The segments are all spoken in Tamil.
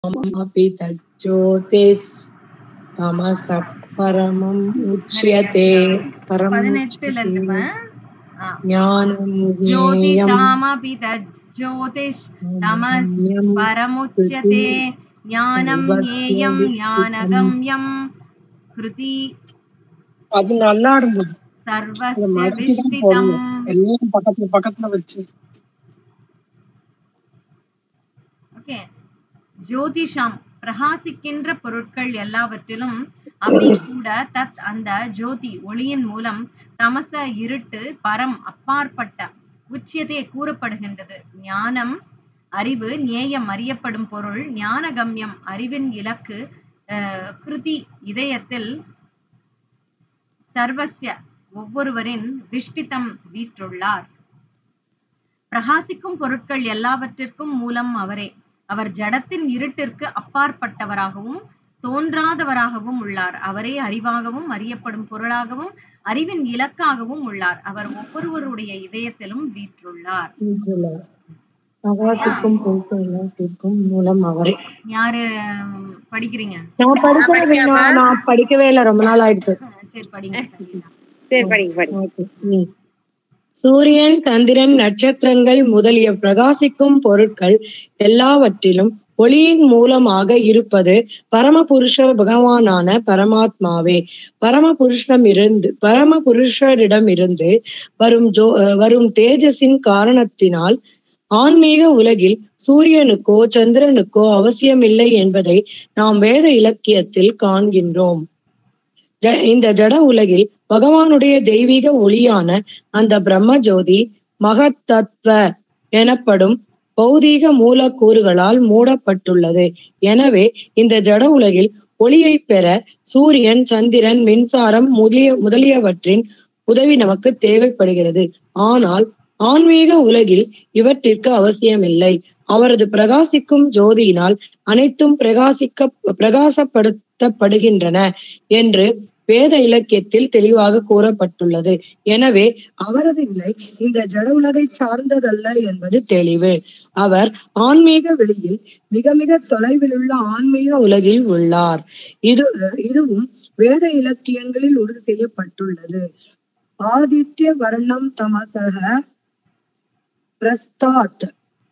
अपि तज्ज्योतिस्तमसः परमम् उच्यते பதினெட்டுல இருந்து परमुच्यते ஆ. ज्ञानं ज्ञेयं ज्योतिषामपि तज्ज्योतिष् तमस् परमुच्यते ज्ञानं ज्ञेयं ज्ञानगम्यं कृति அது நல்லா இருந்தது அதை सर्वस्य மடக்கிதான் विष्टितम् போடணும் எல்லாம் பக்கத்துல பக்கத்துல வச்சு ஓகே ஜோதிஷாம் பிரகாசிக்கின்ற பொருட்கள் எல்லாவற்றிலும் அபி கூட தத் அந்த ஜோதி ஒளியின் மூலம் தமச இருட்டு பரம் அப்பாற்பட்ட உச்சியதே கூறப்படுகின்றது ஞானம் அறிவு நேயம் அறியப்படும் பொருள் ஞானகம்யம் அறிவின் இலக்கு அஹ், ஹிருதி இதயத்தில் சர்வஸ்ய ஒவ்வொருவரின் விஷ்டிதம் வீற்றுள்ளார் பிரகாசிக்கும் பொருட்கள் எல்லாவற்றிற்கும் மூலம் அவரே அவர் ஜடத்தின் இருட்டிற்கு அப்பாற்பட்டவராகவும் தோன்றாதவராகவும் உள்ளார் அவரே அறிவாகவும் அறியப்படும் பொருளாகவும் அறிவின் இலக்காகவும் உள்ளார் அவர் ஒவ்வொருவருடைய இதயத்திலும் வீற்றுள்ளார் வீற்றுள்ளார். பிரகாசிக்கும் பொருட்கள் எல்லாத்திற்கும் மூலம் அவரே யாரு உம், படிக்கிறீங்க நான் படிக்கவே நான் நான் படிக்கவே இல்லை ரொம்ப நாள் ஆயிடுச்சு சரி படிங்க சரிங்களா சரி படிங்க படிங்க ஓகே. ம். சூரியன் சந்திரன் நட்சத்திரங்கள் முதலிய பிரகாசிக்கும் பொருட்கள் எல்லாவற்றிலும் ஒளியின் மூலமாக இருப்பது பரமபுருஷ பகவானான பரமாத்மாவே பரமபுருஷனம் இருந்து பரமபுருஷரிடம் இருந்து வரும் ஜோ அஹ் வரும் தேஜஸின் காரணத்தினால் ஆன்மீக உலகில் சூரியனுக்கோ சந்திரனுக்கோ அவசியமில்லை என்பதை நாம் வேத இலக்கியத்தில் காண்கின்றோம் ஜ- இந்த ஜட உலகில் பகவானுடைய தெய்வீக ஒளியான அந்த பிரம்ம ஜோதி மகத்தத்துவ எனப்படும் பௌதீக மூலக்கூறுகளால் மூடப்பட்டுள்ளது எனவே இந்த ஜட உலகில் ஒளியை பெற சூரியன் சந்திரன் மின்சாரம் முதலிய முதலியவற்றின் உதவி நமக்கு தேவைப்படுகிறது ஆனால் ஆன்மீக உலகில் இவற்றிற்கு அவசியமில்லை அவரது பிரகாசிக்கும் ஜோதியினால் அனைத்தும் பிரகாசிக்க பிரகாசப்படுத்தப்படுகின்றன என்று வேத இலக்கியத்தில் தெளிவாக கூறப்பட்டுள்ளது எனவே அவரது நிலை இந்த ஜட உலகை சார்ந்ததல்ல என்பது தெளிவு அவர் ஆன்மீக வெளியில் மிக மிக தொலைவில் உள்ள ஆன்மீக உலகில் உள்ளார் இது இதுவும் வேத இலக்கியங்களில் உறுதி செய்யப்பட்டுள்ளது ஆதித்ய வர்ணம் தமசக பிரஸ்தாத்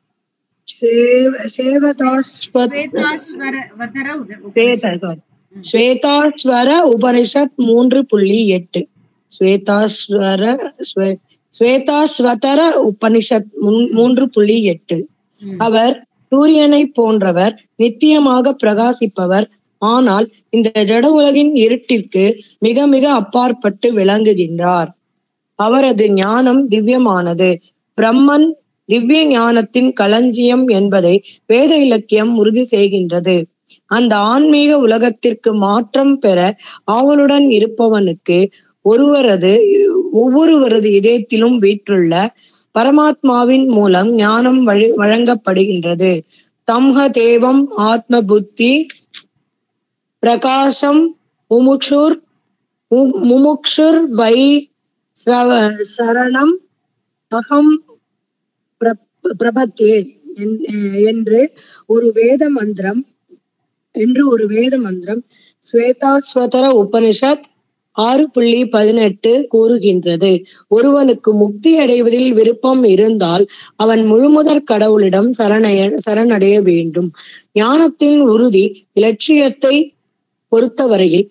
சேவ- சேவதாஸ்வத் ஸ்வேதாஸ்வர வதர உத- ஸ்வேதா, sorry. ஸ்வேதாஸ்வர உபனிஷத் மூன்று புள்ளி எட்டு ஸ்வேதாஸ்வர ஸ்வே- ஸ்வேதாஸ்வதர உபனிஷத் மூன்- மூன்று புள்ளி எட்டு ம். அவர் சூரியனை போன்றவர் நித்தியமாக பிரகாசிப்பவர் ஆனால் இந்த ஜட உலகின் இருட்டிற்கு மிக மிக அப்பாற்பட்டு விளங்குகின்றார் அவரது ஞானம் திவ்யமானது பிரம்மன் திவ்ய ஞானத்தின் களஞ்சியம் என்பதை வேத இலக்கியம் உறுதி செய்கின்றது அந்த ஆன்மீக உலகத்திற்கு மாற்றம் பெற ஆவலுடன் இருப்பவனுக்கு ஒருவரது ஒவ்வொருவரது இதயத்திலும் வீற்றுள்ள பரமாத்மாவின் மூலம் ஞானம் வழி வழங்கப்படுகின்றது தம்ஹ தேவம் ஆத்ம புத்தி பிரகாசம் முமுக்ஷுர் மு- முமுக்ஷுர் வை ஸ்ரவ- சரணம் அகம் பிரப்- பிரபத்தே என்- என்று ஒரு வேத மந்திரம் என்று ஒரு வேத மந்திரம் ஸ்வேதாஸ்வதர உபனிஷத் ஆறு புள்ளி பதினெட்டு கூறுகின்றது ஒருவனுக்கு முக்தி அடைவதில் விருப்பம் இருந்தால் அவன் முழுமுதற் கடவுளிடம் சரணைய சரணடைய வேண்டும் ஞானத்தின் உறுதி இலட்சியத்தை பொறுத்தவரையில்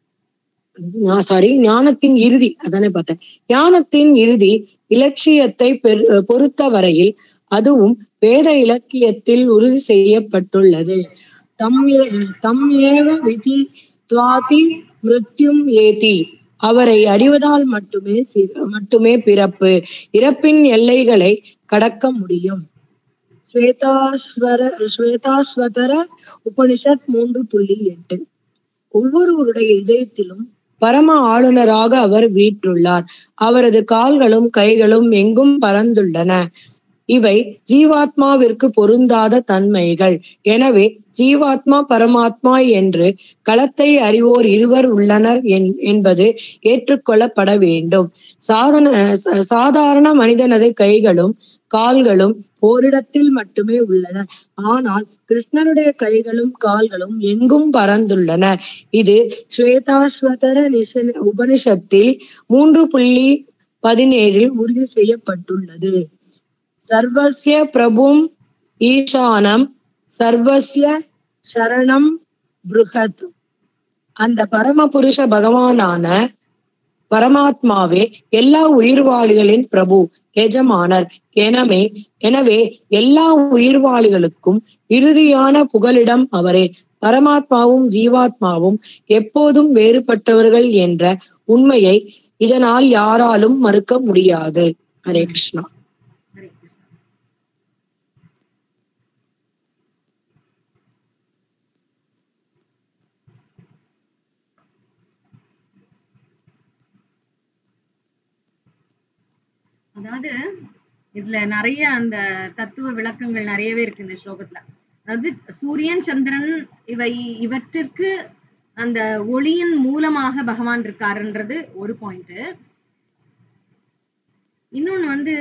சாரி ஞானத்தின் இறுதி அதானே பார்த்தேன் ஞானத்தின் இறுதி இலட்சியத்தை பெரு- பொறுத்தவரையில் அதுவும் வேத இலக்கியத்தில் உறுதி செய்யப்பட்டுள்ளது தம் ஏ- தம் ஏவ விதி துவாதி மிருத்யும் ஏதி அவரை அறிவதால் மட்டுமே சி- மட்டுமே பிறப்பு இறப்பின் எல்லைகளை கடக்க முடியும் ஸ்வேதாஸ்வர ஸ்வேதாஸ்வதர உபனிஷத் மூன்று புள்ளி எட்டு ஒவ்வொருவருடைய இதயத்திலும் பரம ஆளுநராக அவர் வீற்றுள்ளார் அவரது கால்களும் கைகளும் எங்கும் பறந்துள்ளன இவை ஜீவாத்மாவிற்கு பொருந்தாத தன்மைகள் எனவே ஜீவாத்மா பரமாத்மா என்று களத்தை அறிவோர் இருவர் உள்ளனர் என்- என்பது ஏற்றுக்கொள்ளப்பட வேண்டும் சாதன ச- சாதாரண மனிதனது கைகளும் கால்களும் ஓரிடத்தில் மட்டுமே உள்ளன ஆனால் கிருஷ்ணருடைய கைகளும் கால்களும் எங்கும் பறந்துள்ளன இது ஸ்வேதாஸ்வதர நிஷ உபனிஷத்தில் மூன்று புள்ளி பதினேழில் உறுதி செய்யப்பட்டுள்ளது சர்வசிய பிரபும் ஈசானம் சர்வசிய சரணம் புருகத் அந்த பரமபுருஷ பகவானான பரமாத்மாவே எல்லா உயிர்வாளிகளின் பிரபு எஜமானர் எனவே எனவே எல்லா உயிர்வாளிகளுக்கும் இறுதியான புகலிடம் அவரே பரமாத்மாவும் ஜீவாத்மாவும் எப்போதும் வேறுபட்டவர்கள் என்ற உண்மையை இதனால் யாராலும் மறுக்க முடியாது ஹரே கிருஷ்ணா ஹரே கிருஷ்ணா அதாவது இதுல நிறைய அந்த தத்துவ விளக்கங்கள் நிறையவே இருக்கு இந்த ஸ்லோகத்துல அதாவது சூரியன் சந்திரன் இவை இவற்றிற்கு அந்த ஒளியின் மூலமாக பகவான் இருக்காருன்றது ஒரு பாயிண்ட் இன்னொன்னு வந்து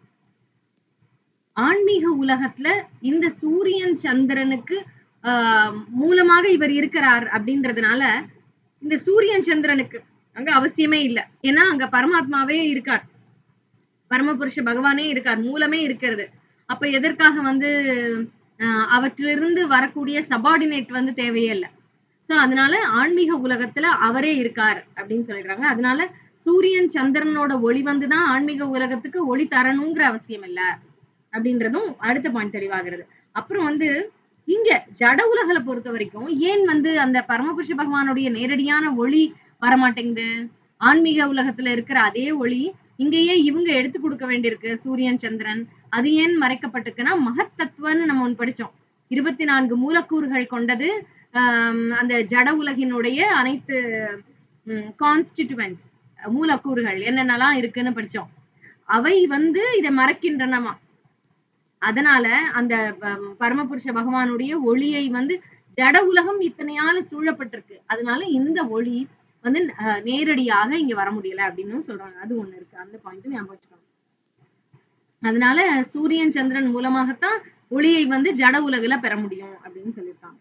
ஆன்மீக உலகத்துல இந்த சூரியன் சந்திரனுக்கு ஆஹ் மூலமாக இவர் இருக்கிறார் அப்படின்றதுனால இந்த சூரியன் சந்திரனுக்கு அங்க அவசியமே இல்லை ஏன்னா அங்க பரமாத்மாவே இருக்கார் பரமபுருஷ பகவானே இருக்கார் மூலமே இருக்கிறது அப்ப எதற்காக வந்து ஆஹ் அவற்றிலிருந்து வரக்கூடிய சபார்டினேட் வந்து தேவையே இல்லை சோ அதனால ஆன்மீக உலகத்துல அவரே இருக்கார் அப்படின்னு சொல்லிடுறாங்க அதனால சூரியன் சந்திரனோட ஒளி வந்துதான் ஆன்மீக உலகத்துக்கு ஒளி தரணுங்கிற அவசியம் இல்ல அப்படின்றதும் அடுத்த பாயிண்ட் தெளிவாகிறது அப்புறம் வந்து இங்க ஜட உலகளை பொறுத்த வரைக்கும் ஏன் வந்து அந்த பரமபுருஷ பகவானுடைய நேரடியான ஒளி வரமாட்டேங்குது ஆன்மீக உலகத்துல இருக்கிற அதே ஒளி இங்கேயே இவங்க எடுத்து கொடுக்க வேண்டியிருக்கு சூரியன் சந்திரன் அது ஏன் மறைக்கப்பட்டிருக்குன்னா மகத்தத்துவன்னு நம்ம ஒன்று படிச்சோம் இருபத்தி நான்கு மூலக்கூறுகள் கொண்டது ஆஹ் அந்த ஜட உலகினுடைய அனைத்து கான்ஸ்டிடியூவன்ஸ் மூலக்கூறுகள் என்னென்னலாம் இருக்குன்னு படிச்சோம் அவை வந்து இதை மறைக்கின்றனமா அதனால அந்த ப- பரமபுருஷ பகவானுடைய ஒளியை வந்து ஜட உலகம் இத்தனையால சூழப்பட்டிருக்கு அதனால இந்த ஒளி வந்து அஹ், நேரடியாக இங்க வர முடியல அப்படின்னு சொல்றாங்க அது ஒண்ணு இருக்கு அந்த பாயிண்ட் ஞாபகம் வச்சுக்கணும் அதனால சூரியன் சந்திரன் மூலமாகத்தான் ஒளியை வந்து ஜட உலகுல பெற முடியும் அப்படின்னு சொல்லியிருக்காங்க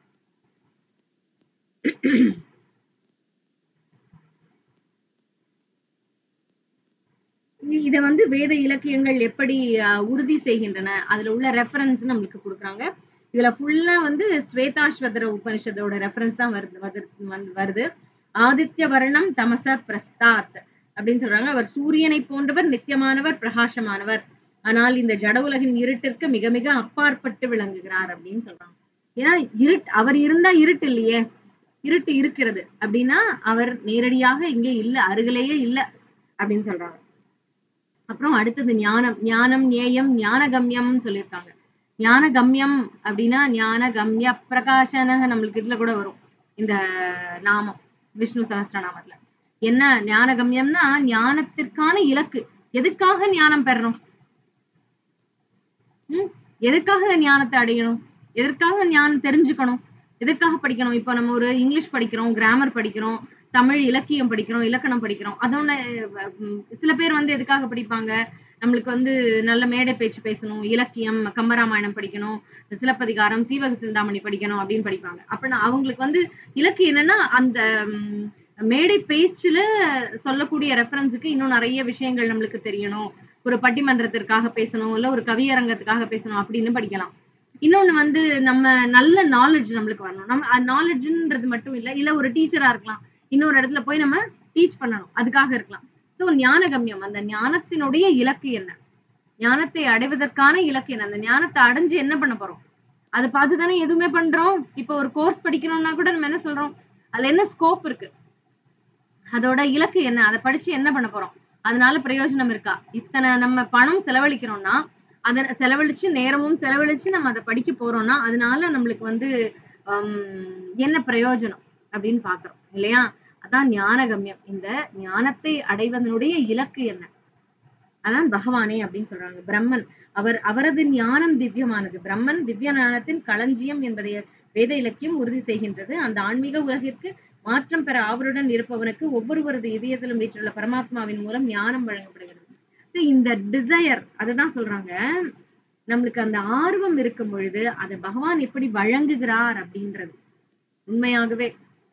இ- இத வந்து வேத இலக்கியங்கள் எப்படி அஹ், உறுதி செய்கின்றன அதுல உள்ள ரெஃபரன்ஸ் நம்மளுக்கு கொடுக்குறாங்க இதுல ஃபுல்லா வந்து ஸ்வேதாஸ்வதர உபனிஷத்தோட ரெஃபரன்ஸ் தான் வருது வருது- வந்து வருது ஆதித்ய வர்ணம் தமச பிரஸ்தாத் அப்படின்னு சொல்றாங்க அவர் சூரியனை போன்றவர் நித்தியமானவர் பிரகாசமானவர் ஆனால் இந்த ஜட உலகின் இருட்டிற்கு மிக மிக அப்பாற்பட்டு விளங்குகிறார் அப்படின்னு சொல்றாங்க ஏன்னா இருட் அவர் இருந்தா இருட்டு இல்லையே இருட்டு இருக்கிறது அப்படின்னா அவர் நேரடியாக இங்கே இல்ல அருகிலேயே இல்ல அப்படின்னு சொல்றாங்க அப்புறம் அடுத்தது ஞானம் ஞானம் நேயம் ஞான கம்யம்னு சொல்லியிருக்காங்க ஞான கம்யம் அப்படின்னா ஞான கம்ய பிரகாசனக நம்மளுக்கு இதுல கூட வரும் இந்த நாமம் விஷ்ணு சகஸ்ரநாமத்துல என்ன ஞான கம்யம்னா ஞானத்திற்கான இலக்கு எதுக்காக ஞானம் பெறணும் ம் எதுக்காக ஞானத்தை அடையணும் எதற்காக ஞானம் தெரிஞ்சுக்கணும் எதற்காக படிக்கணும் இப்போ நம்ம ஒரு இங்கிலீஷ் படிக்கிறோம் கிராமர் படிக்கிறோம் தமிழ் இலக்கியம் படிக்கிறோம் இலக்கணம் படிக்கிறோம் அதோட உம், சில பேர் வந்து எதுக்காக படிப்பாங்க நம்மளுக்கு வந்து நல்ல மேடை பேச்சு பேசணும் இலக்கியம் கம்பராமாயணம் படிக்கணும் சிலப்பதிகாரம் சீவக சிந்தாமணி படிக்கணும் அப்படின்னு படிப்பாங்க அப்படின்னா அவங்களுக்கு வந்து இலக்கு என்னன்னா அந்த உம், மேடை பேச்சுல சொல்லக்கூடிய ரெஃபரன்ஸுக்கு இன்னும் நிறைய விஷயங்கள் நம்மளுக்கு தெரியணும் ஒரு பட்டிமன்றத்திற்காக பேசணும் இல்ல ஒரு கவியரங்கத்துக்காக பேசணும் அப்படின்னு படிக்கலாம் இன்னொன்னு வந்து நம்ம நல்ல நாலேஜ் நம்மளுக்கு வரணும் நம்ம நாலேஜ்ன்றது மட்டும் இல்ல இல்ல ஒரு டீச்சரா இருக்கலாம் இன்னொரு இடத்துல போய் நம்ம டீச் பண்ணணும் அதுக்காக இருக்கலாம் சோ ஞான கம்யம் அந்த ஞானத்தினுடைய இலக்கு என்ன ஞானத்தை அடைவதற்கான இலக்கு என்ன அந்த ஞானத்தை அடைஞ்சு என்ன பண்ண போறோம் அதை பார்த்து தானே எதுவுமே பண்றோம் இப்போ ஒரு கோர்ஸ் படிக்கணும்னா கூட நம்ம என்ன சொல்றோம் அதுல என்ன ஸ்கோப் இருக்கு அதோட இலக்கு என்ன அதை படிச்சு என்ன பண்ண போறோம் அதனால பிரயோஜனம் இருக்கா இத்தனை நம்ம பணம் செலவழிக்கிறோம்னா அதை செலவழிச்சு நேரமும் செலவழிச்சு நம்ம அதை படிக்க போறோம்னா அதனால நம்மளுக்கு வந்து ஹம், என்ன பிரயோஜனம் அப்படின்னு பாக்குறோம் இல்லையா அதான் ஞான கம்யம் இந்த ஞானத்தை அடைவதனுடைய இலக்கு என்ன அதான் பகவானே அப்படின்னு சொல்றாங்க பிரம்மன் அவர் அவரது ஞானம் திவ்யமானது பிரம்மன் திவ்ய ஞானத்தின் களஞ்சியம் என்பதை வேத இலக்கியம் உறுதி செய்கின்றது அந்த ஆன்மீக உலகிற்கு மாற்றம் பெற ஆவலுடன் இருப்பவனுக்கு ஒவ்வொருவரது இதயத்திலும் வீற்றுள்ள பரமாத்மாவின் மூலம் ஞானம் வழங்கப்படுகிறது So, இந்த டிசையர் அதுதான் சொல்றாங்க நம்மளுக்கு அந்த ஆர்வம் இருக்கும் பொழுது அதை பகவான் எப்படி வழங்குகிறார் அப்படின்றது உண்மையாகவே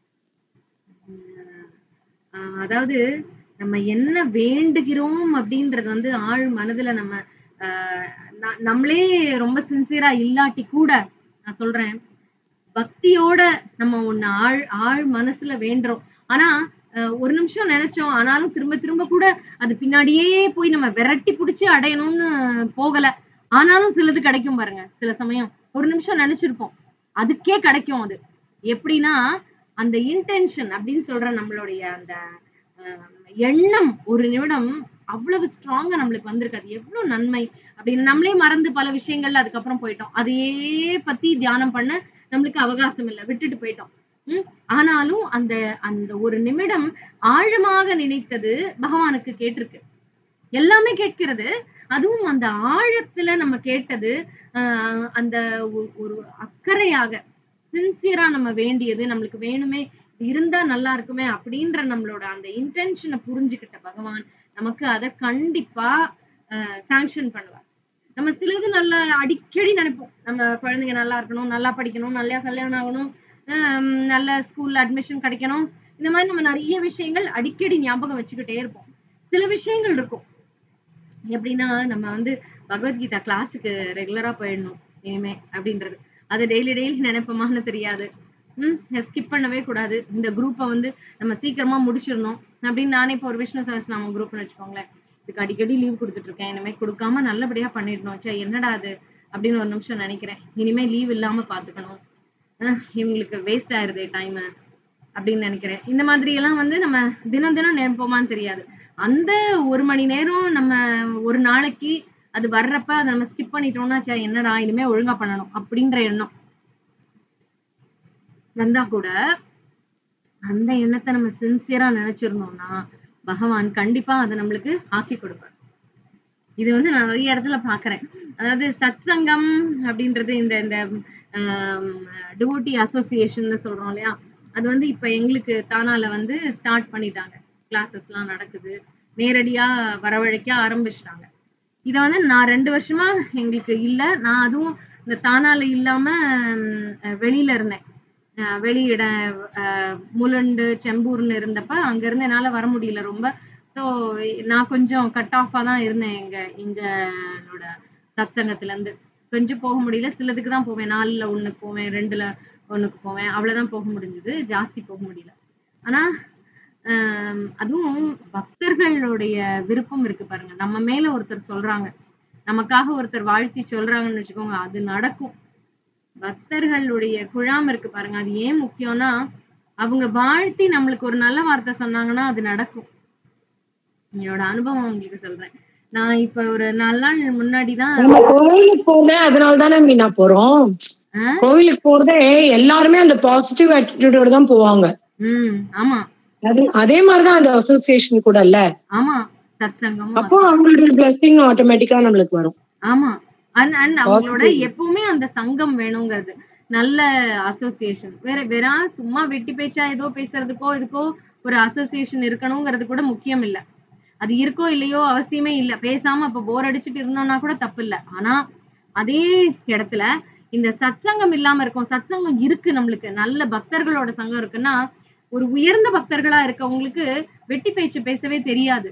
உம் ஆஹ் அதாவது நம்ம என்ன வேண்டுகிறோம் அப்படின்றது வந்து ஆழ் மனதுல நம்ம ஆஹ் ந- நம்மளே ரொம்ப சின்சியரா இல்லாட்டி கூட நான் சொல்றேன் பக்தியோட நம்ம ஒண்ணு ஆழ் ஆழ் மனசுல வேண்டுறோம் ஆனா அஹ், ஒரு நிமிஷம் நினைச்சோம் ஆனாலும் திரும்ப திரும்ப கூட அது பின்னாடியே போய் நம்ம விரட்டி புடிச்சு அடையணும்னு போகல ஆனாலும் சிலது கிடைக்கும் பாருங்க சில சமயம் ஒரு நிமிஷம் நினைச்சிருப்போம் அதுக்கே கிடைக்கும் அது எப்படின்னா அந்த இன்டென்ஷன் அப்படின்னு சொல்ற நம்மளுடைய அந்த அஹ், எண்ணம் ஒரு நிமிடம் அவ்வளவு ஸ்ட்ராங்கா நம்மளுக்கு வந்திருக்கு அது எவ்வளவு நன்மை அப்படின்னு நம்மளே மறந்து பல விஷயங்கள்ல அதுக்கப்புறம் போயிட்டோம் அதையே பத்தி தியானம் பண்ண நம்மளுக்கு அவகாசம் இல்லை விட்டுட்டு போயிட்டோம் உம் ஆனாலும் அந்த அந்த ஒரு நிமிடம் ஆழமாக நினைத்தது பகவானுக்கு கேட்டிருக்கு எல்லாமே கேட்கிறது அதுவும் அந்த ஆழத்துல நம்ம கேட்டது ஆஹ் அந்த ஒ- ஒரு அக்கறையாக சின்சியரா நம்ம வேண்டியது நம்மளுக்கு வேணுமே இது இருந்தா நல்லா இருக்குமே அப்படின்ற நம்மளோட அந்த இன்டென்ஷனை புரிஞ்சுக்கிட்ட பகவான் நமக்கு அதை கண்டிப்பா சாங்ஷன் பண்ணுவார் நம்ம சிலது நல்லா அடிக்கடி நினைப்போம் நம்ம குழந்தைங்க நல்லா இருக்கணும் நல்லா படிக்கணும் நல்லா கல்யாணம் ஆகணும் ஹம் நல்ல ஸ்கூல்ல அட்மிஷன் கிடைக்கணும் இந்த மாதிரி நம்ம நிறைய விஷயங்கள் அடிக்கடி ஞாபகம் வச்சுக்கிட்டே இருப்போம் சில விஷயங்கள் இருக்கும் எப்படின்னா நம்ம வந்து பகவத்கீதா கிளாஸுக்கு ரெகுலரா போயிடணும் இனிமே அப்படின்றது அது டெய்லி டெய்லி நினைப்போமான்னு தெரியாது ம் ஸ்கிப் பண்ணவே கூடாது இந்த குரூப்பை வந்து நம்ம சீக்கிரமா முடிச்சிடணும் அப்படின்னு நானே இப்போ ஒரு விஷ்ணு சகஸ்நாமம் குரூப்னு வச்சுக்கோங்களேன் இதுக்கு அடிக்கடி லீவ் கொடுத்துட்டு இருக்கேன் இனிமே கொடுக்காம நல்லபடியா பண்ணிடணும் சே என்னடா அது அப்படின்னு ஒரு நிமிஷம் நினைக்கிறேன் இனிமே லீவ் இல்லாம பாத்துக்கணும் அஹ் இவங்களுக்கு வேஸ்ட் ஆயிருதே டைம் அப்படின்னு நினைக்கிறேன் இந்த மாதிரி எல்லாம் வந்து நம்ம தினம் தினம் நினைப்போமான்னு தெரியாது அந்த ஒரு மணி நேரம் நம்ம ஒரு நாளைக்கு அது வர்றப்ப அதை நம்ம ஸ்கிப் பண்ணிட்டோம்னா ச்சே என்னடா இனிமே ஒழுங்கா பண்ணணும் அப்படின்ற எண்ணம் வந்தா கூட அந்த எண்ணத்தை நம்ம சின்சியரா நினைச்சிருந்தோம்னா பகவான் கண்டிப்பா அதை நம்மளுக்கு ஆக்கி கொடுப்பார் இது வந்து நான் நிறைய இடத்துல பாக்குறேன் அதாவது சத் சங்கம் அப்படின்றது இந்த இந்த டிவோட்டி அசோசியேஷன் சொல்றோம் இல்லையா அது வந்து இப்ப எங்களுக்கு தானால வந்து ஸ்டார்ட் பண்ணிட்டாங்க கிளாஸஸ் எல்லாம் நடக்குது நேரடியா வரவழைக்க ஆரம்பிச்சிட்டாங்க இத வந்து நான் ரெண்டு வருஷமா எங்களுக்கு இல்ல நான் அதுவும் இந்த தானால இல்லாம உம், அஹ் வெளியில இருந்தேன் அஹ் வெளியிட அஹ் முலுண்டு செம்பூர்னு இருந்தப்ப அங்க இருந்து என்னால வர முடியல ரொம்ப சோ நான் கொஞ்சம் கட் ஆஃபா தான் இருந்தேன் எங்க எங்களோட சத்சங்கத்துல இருந்து கொஞ்சம் போக முடியல சிலதுக்கு தான் போவேன் நாலுல ஒண்ணுக்கு போவேன் ரெண்டுல ஒண்ணுக்கு போவேன் அவ்வளவுதான் போக முடிஞ்சது ஜாஸ்தி போக முடியல ஆனா ஆஹ் அதுவும் பக்தர்களுடைய விருப்பம் இருக்கு பாருங்க நம்ம மேல ஒருத்தர் சொல்றாங்க நமக்காக ஒருத்தர் வாழ்த்தி சொல்றாங்கன்னு வச்சுக்கோங்க அது நடக்கும் பக்தர்களுடைய குழாம் இருக்கு பாருங்க அது ஏன் முக்கியம்னா அவங்க வாழ்த்தி நம்மளுக்கு ஒரு நல்ல வார்த்தை சொன்னாங்கன்னா அது நடக்கும் என்னோட அனுபவம் உங்களுக்கு சொல்றேன் நான் இப்ப ஒரு நாலு நாள் முன்னாடிதான் நம்ம கோவிலுக்கு போக அதனால தானே மீனா போறோம் ஆஹ் கோவிலுக்கு போறதே எல்லாருமே அந்த பாசிட்டிவ் ஆட்டிடியூடோட தான் போவாங்க உம் ஆமா அது அதே மாதிரிதான் அந்த அசோசியேஷன் கூட இல்ல ஆமா சத் சங்கமும் அப்போ அவங்களுடைய பிளஸிங் ஆட்டோமேட்டிக்கா நம்மளுக்கு வரும் ஆமா அண்ட் அண்ட் அவங்களோட Positive. எப்பவுமே அந்த சங்கம் வேணுங்கிறது நல்ல அசோசியேஷன் வேற வேற சும்மா வெட்டி பேச்சா ஏதோ பேசுறதுக்கோ இதுக்கோ ஒரு அசோசியேஷன் இருக்கணுங்கிறது கூட முக்கியம் இல்ல அது இருக்கோ இல்லையோ அவசியமே இல்ல பேசாம அப்ப போர் அடிச்சுட்டு இருந்தோம்னா கூட தப்பு இல்ல ஆனா அதே இடத்துல இந்த சத்சங்கம் இல்லாம இருக்கும் சத்சங்கம் இருக்கு நம்மளுக்கு நல்ல பக்தர்களோட சங்கம் இருக்குன்னா ஒரு உயர்ந்த பக்தர்களா இருக்கவங்களுக்கு வெட்டி பேச்சு பேசவே தெரியாது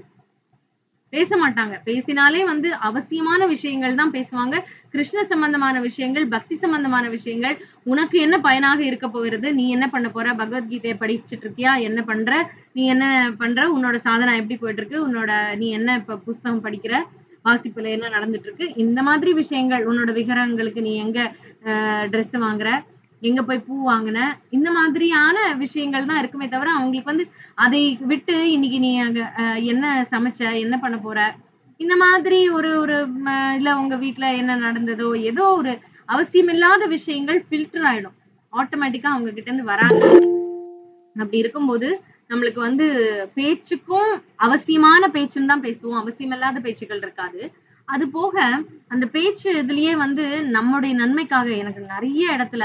பேச மாட்டாங்க பேசினாலே வந்து அவசியமான விஷயங்கள் தான் பேசுவாங்க கிருஷ்ண சம்பந்தமான விஷயங்கள் பக்தி சம்பந்தமான விஷயங்கள் உனக்கு என்ன பயனாக இருக்க போகிறது நீ என்ன பண்ண போற பகவத்கீதையை படிச்சுட்டு இருக்கியா என்ன பண்ற நீ என்ன பண்ற உன்னோட சாதனை எப்படி போயிட்டு இருக்கு உன்னோட நீ என்ன இப்ப புஸ்தகம் படிக்கிற வாசிப்புல என்ன நடந்துட்டு இருக்கு இந்த மாதிரி விஷயங்கள் உன்னோட விக்கிரகங்களுக்கு நீ எங்க ட்ரெஸ் வாங்குற எங்க போய் பூ வாங்குன இந்த மாதிரியான விஷயங்கள் தான் இருக்குமே தவிர அவங்களுக்கு வந்து அதை விட்டு இன்னைக்கு நீ அங்க அஹ், என்ன சமைச்ச என்ன பண்ண போற இந்த மாதிரி ஒரு ஒரு ம, இல்ல உங்க வீட்ல என்ன நடந்ததோ ஏதோ ஒரு அவசியமில்லாத விஷயங்கள் ஃபில்டர் ஆயிடும் ஆட்டோமேட்டிக்கா அவங்க கிட்ட இருந்து வராது அப்படி இருக்கும்போது நம்மளுக்கு வந்து பேச்சுக்கும் அவசியமான பேச்சுன்னு தான் பேசுவோம் அவசியமில்லாத பேச்சுக்கள் இருக்காது அது போக அந்த பேச்சு இதுலயே வந்து நம்முடைய நன்மைக்காக எனக்கு நிறைய இடத்துல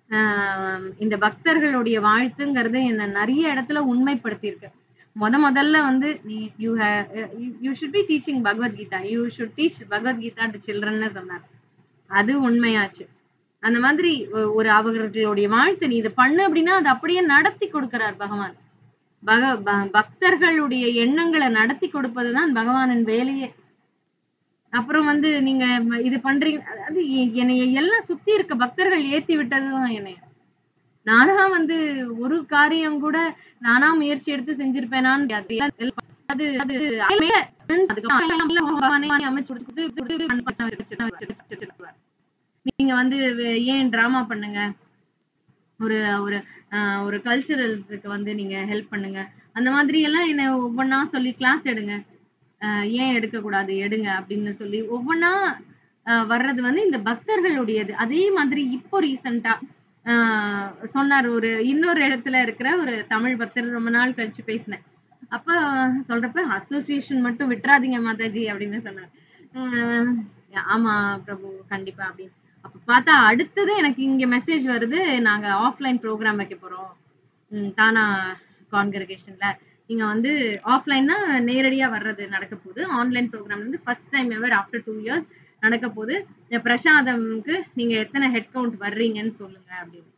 ஆஹ் இந்த பக்தர்களுடைய வாழ்த்துங்கிறது என்ன நிறைய இடத்துல உண்மைப்படுத்தியிருக்கு முத முதல்ல வந்து நீ you you should be teaching Bhagavad Gita you should teach Bhagavad Gita to சில்ட்ரன்னு சொன்னார் அது உண்மையாச்சு அந்த மாதிரி ஒ- ஒரு அவர்களுடைய வாழ்த்து நீ இதை பண்ணு அப்படின்னா அதை அப்படியே நடத்தி கொடுக்கிறார் பகவான் பக ப- பக்தர்களுடைய எண்ணங்களை நடத்தி கொடுப்பதுதான் பகவானின் வேலையே அப்புறம் வந்து நீங்க ம- இது பண்றீங்க அது எ- என்னைய எல்லாம் சுத்தி இருக்க பக்தர்கள் ஏத்தி விட்டதுதான் என்னைய நானா வந்து ஒரு காரியம் கூட நானா முயற்சி எடுத்து செஞ்சிருப்பேனான்னு அது அது அது அதுக்கப்புறம் பகவானே அமைச்சு கொடுத்து நீங்க வந்து வே- ஏன் டிராமா பண்ணுங்க ஒரு ஒரு ஆஹ் ஒரு கல்ச்சுரல்ஸுக்கு வந்து நீங்க ஹெல்ப் பண்ணுங்க அந்த மாதிரி எல்லாம் என்ன ஒவ்வொன்னா சொல்லி கிளாஸ் எடுங்க ஆஹ் ஏன் எடுக்க கூடாது எடுங்க அப்படின்னு சொல்லி ஒவ்வொன்னா ஆஹ் வர்றது வந்து இந்த பக்தர்களுடையது அதே மாதிரி இப்போ ரீசெண்டா சொன்னார் ஒரு இன்னொரு இடத்துல இருக்கிற ஒரு தமிழ் பக்தர் ரொம்ப நாள் கழிச்சு பேசினேன் அப்ப சொல்றப்ப அசோசியேஷன் மட்டும் விட்டுறாதீங்க மாதாஜி அப்படின்னு சொன்னார் ஆஹ் ஆமா பிரபு கண்டிப்பா அப்படின்னு அப்ப பார்த்தா அடுத்தது எனக்கு இங்க மெசேஜ் வருது நாங்க ஆஃப்லைன் ப்ரோக்ராம் வைக்க போறோம் உம் தானா கான்கிரிகேஷன்ல நீங்க வந்து ஆஃப்லைன்னா நேரடியா வர்றது நடக்க போகுது ஆன்லைன் ப்ரோக்ராம் வந்து first time ever after two years நடக்க போகுது இந்த பிரசாதம்க்கு நீங்க எத்தனை ஹெட் கவுண்ட் வர்றீங்கன்னு சொல்லுங்க அப்படின்னு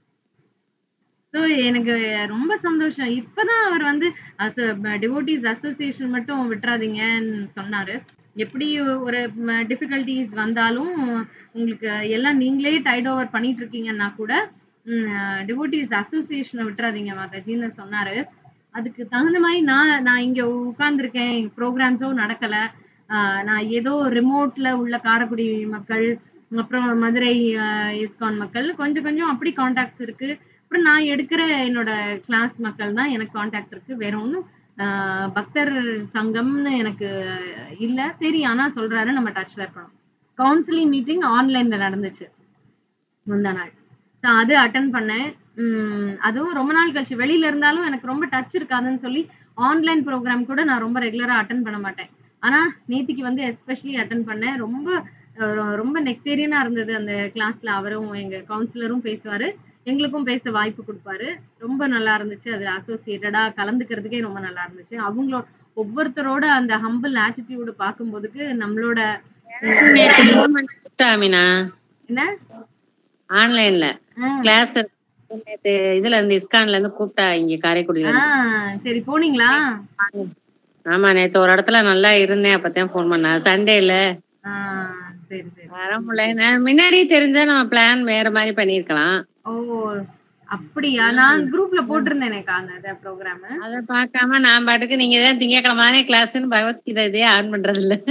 ஸோ எனக்கு ரொம்ப சந்தோஷம் இப்பதான் அவர் வந்து டிவோட்டிஸ் அசோசியேஷன் மட்டும் விட்டுறாதீங்கன்னு சொன்னாரு எப்படி ஒரு டிஃபிகல்டிஸ் வந்தாலும் உங்களுக்கு எல்லாம் நீங்களே டைட் ஓவர் பண்ணிட்டு இருக்கீங்கன்னா கூட டிவோட்டிஸ் அசோசியேஷனை விட்டுறாதீங்க மாதாஜின்னு சொன்னாரு அதுக்கு தகுந்த மாதிரி நான் நான் இங்க உட்கார்ந்துருக்கேன் ப்ரோக்ராம்ஸும் நடக்கல ஆஹ் நான் ஏதோ ரிமோட்ல உள்ள காரைக்குடி மக்கள் அப்புறம் மதுரை ஆஹ் இஸ்கான் மக்கள் கொஞ்சம் கொஞ்சம் அப்படி காண்டாக்ட்ஸ் இருக்கு அப்புறம் நான் எடுக்கிற என்னோட கிளாஸ் மக்கள் தான் எனக்கு காண்டாக்ட் இருக்கு வேற ஒன்றும் பக்தர் சங்கம்னு எனக்கு இல்ல சரி ஆனா சொல்றாரு நம்ம டச்ல இருக்கணும் கவுன்சிலிங் மீட்டிங் ஆன்லைன்ல நடந்துச்சு முந்தா நாள் So அது அட்டன் பண்ணேன் உம் அதுவும் ரொம்ப நாள் கழிச்சு வெளியில இருந்தாலும் எனக்கு ரொம்ப டச் இருக்காதுன்னு சொல்லி ஆன்லைன் ப்ரோக்ராம் கூட நான் ரொம்ப ரெகுலரா அட்டன் பண்ண மாட்டேன் ஆனா நேத்திக்கு வந்து எஸ்பெஷலி அட்டன் பண்ணேன் ரொம்ப அஹ் ரொம்ப நெக்டேரியனா இருந்தது அந்த கிளாஸ்ல அவரும் எங்க கவுன்சிலரும் பேசுவாரு எங்களுக்கும் பேச வாய்ப்பு கொடுப்பாரு ரொம்ப நல்லா இருந்துச்சு அதுல அசோசியேட்டடா கலந்துக்கிறதுக்கே ரொம்ப நல்லா இருந்துச்சு அவங்களோட ஒவ்வொருத்தரோட அந்த ஹம்பிள் ஆட்டிடியூடு பார்க்கும்போதுக்கு நம்மளோட நேத்து phone பண்ணி கூப்பிட்டா மீனா என்ன ஆன்லைன்ல ஆஹ் கிளாஸ் நேத்து இதுல இருந்து இஸ்கான்ல இருந்து கூப்பிட்டா இங்க காரைக்குடியில இருந்து ஆஹ் சரி போனீங்களா ஆமா நேத்து ஒரு இடத்துல நல்லா இருந்தேன் அப்பதான் ஃபோன் பண்ணா சண்டேல ஆஹ் சரி சரி வர முடியல நான் முன்னாடியே தெரிஞ்சா நம்ம பிளான் வேற மாதிரி பண்ணிருக்கலாம் ஓ அப்படியா நான் குரூப்ல போட்டிருந்தேனேக்கா அந்த ப்ரோக்ராம் அத பார்க்காம நான் பாட்டுக்கு நீங்க தான் திங்கக்கிழமை கிளாஸ்ன்னு பகவத்கீதை இதே ஆன் பண்றது இல்ல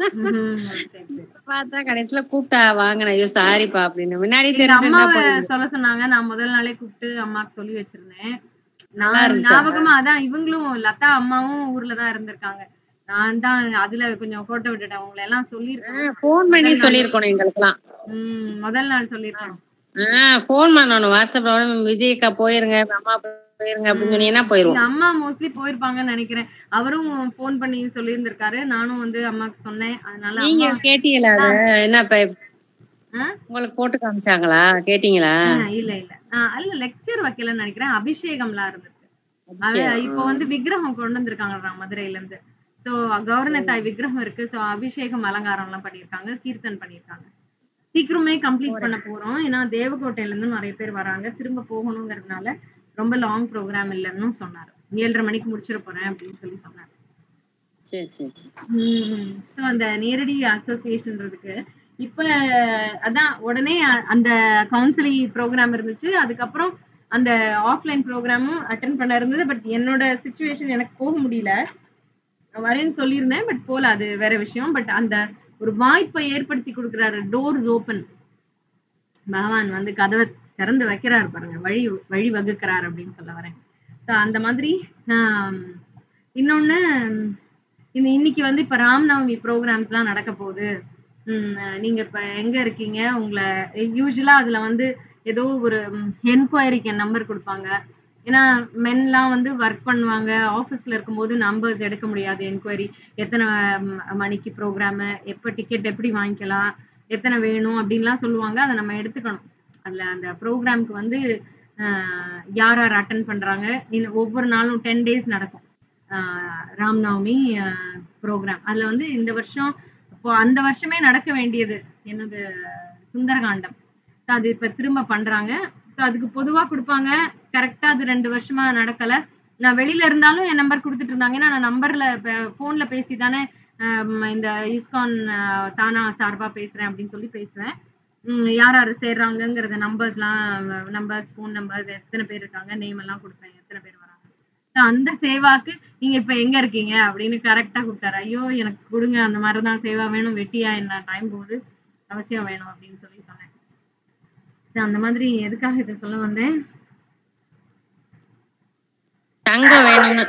பார்த்தா கடைசியில கூப்பிட்டா வாங்கின ஐயோ சாரிப்பா அப்படின்னு முன்னாடி எங்க தெரிஞ்சிருந்தா அம்மாவை போயிருந்தேன். சொல்ல சொன்னாங்க நான் முதல் நாளே கூப்பிட்டு அம்மாக்கு சொல்லி வச்சிருந்தேன் நல்லா நான் இருந்துச்சா? ஞாபகமா அதான் இவங்களும் லதா அம்மாவும் ஊர்ல தான் இருந்திருக்காங்க நான் தான் அதுல கொஞ்சம் கோட்டை விட்டுட்டேன் உங்களை எல்லாம் சொல்லியிருக்கேன் ஃபோன் பண்ணி முதல் நாள் சொல்லிருக்கணும் எங்களுக்குலாம் உம் முதல் நாள் சொல்லியிருக்கேன் ஆஹ் ஃபோன் பண்ணணும் வாட்ஸ்அப்ல விஜய் அக்கா போயிருங்க அம்மா போயிருங்க அப்படின்னு சொன்னீங்கன்னா போயிருவோம் எங்க அம்மா மோஸ்ட்லி போயிருப்பாங்கன்னு நினைக்கிறேன் அவரும் ஃபோன் பண்ணி சொல்லியிருந்திருக்காரு நானும் வந்து அம்மாக்கு சொன்னேன் அதனால நீங்க அம்மா கேட்டீங்களா அத என்ன இப்ப ஆ? உங்களுக்கு போட்டு காமிச்சாங்களா கேட்டீங்களா ஆஹ் இல்ல இல்ல ஆஹ் இல்ல லெக்சர் வைக்கலன்னு நினைக்கிறேன் அபிஷேகம்லாம் இருந்திருக்கு அது இப்போ வந்து விக்கிரகம் கொண்டு வந்திருக்காங்க மதுரையில இருந்து சோ கௌரண தாய் விக்கிரகம் இருக்கு சோ அபிஷேகம் அலங்காரம் எல்லாம் பண்ணிருக்காங்க கீர்த்தன் பண்ணிருக்காங்க சீக்கிரமே கம்ப்ளீட் பண்ண போறோம் ஏன்னா தேவக்கோட்டையில இருந்து நிறைய பேர் வராங்க திரும்ப போகணுங்கிறதுனால ரொம்ப லாங் ப்ரோக்ராம் இல்லைன்னு சொன்னாரு ஏழரை மணிக்கு முடிச்சிட போறேன் அப்படின்னு சொல்லி சொன்னாரு சரி சரி சரி ஸோ அந்த நேரடி அசோசியேஷன்றதுக்கு இப்ப அதான் உடனே அ- அந்த கவுன்சிலிங் ப்ரோக்ராம் இருந்துச்சு அதுக்கப்புறம் அந்த ஆஃப்லைன் ப்ரோக்ராமும் அட்டன் பண்ண இருந்தது பட் என்னோட சுச்சுவேஷன் எனக்கு போக முடியல நான் வரேன்னு சொல்லியிருந்தேன் பட் போல அது வேற விஷயம் பட் அந்த ஒரு வாய்ப்பை ஏற்படுத்தி கொடுக்குறாரு டோர்ஸ் ஓப்பன் பகவான் வந்து கதவை திறந்து வைக்கிறாரு பாருங்க வழி வழி வகுக்கிறார் அப்படின்னு சொல்ல வரேன் So, அந்த மாதிரி ஆம், இன்னொன்னு இந்த இன்னைக்கு வந்து இப்ப ராம்நவமி ப்ரோக்ராம்ஸ் எல்லாம் நடக்க போகுது உம் நீங்க இப்ப எங்க இருக்கீங்க உங்களை யூஸ்வலா அதுல வந்து ஏதோ ஒரு என்கொயரிக்கு நம்பர் கொடுப்பாங்க ஏன்னா மென்லாம் வந்து ஒர்க் பண்ணுவாங்க ஆஃபீஸ்ல இருக்கும்போது நம்பர்ஸ் எடுக்க முடியாது என்கொயரி எத்தனை ம், மணிக்கு ப்ரோக்ராமு எப்போ டிக்கெட் எப்படி வாங்கிக்கலாம் எத்தனை வேணும் அப்படின்லாம் சொல்லுவாங்க அதை நம்ம எடுத்துக்கணும் அதுல அந்த ப்ரோக்ராம்க்கு வந்து ஆஹ், யார் யார் அட்டன் பண்றாங்க இன்னும் ஒவ்வொரு நாளும் டென் டேஸ் நடக்கும் ஆஹ், ராம்நவமி ப்ரோக்ராம் அதுல வந்து இந்த வருஷம் இப்போ அந்த வருஷமே நடக்க வேண்டியது என்னது சுந்தரகாண்டம் So அது இப்ப திரும்ப பண்றாங்க ஸோ அதுக்கு பொதுவா கொடுப்பாங்க கரெக்டா அது ரெண்டு வருஷமா நடக்கல நான் வெளியில இருந்தாலும் என் நம்பர் கொடுத்துட்டு இருந்தாங்க ஏன்னா நான் நம்பர்ல போன்ல பேசி தானே இந்த இஸ்கான் ஆஹ், தானா சார்பா பேசுறேன் அப்படின்னு சொல்லி பேசுவேன் உம் யார் யார் சேர்றாங்கங்கிறத நம்பர்ஸ்லாம் நம்பர்ஸ் ஃபோன் நம்பர்ஸ் எத்தனை பேர் இருக்காங்க நேம் எல்லாம் கொடுப்பேன் எத்தனை பேர் வராங்க So அந்த சேவாக்கு நீங்க இப்ப எங்க இருக்கீங்க அப்படின்னு கரெக்டா கொடுத்தாரு ஐயோ எனக்கு கொடுங்க அந்த மாதிரிதான் சேவா வேணும் வெட்டியா என்ன டைம் போகுது அவசியம் வேணும் அப்படின்னு சொல்லி சொன்னேன் So அந்த மாதிரி எதுக்காக இதை சொல்ல வந்தேன் தங்கம் வேணும்னு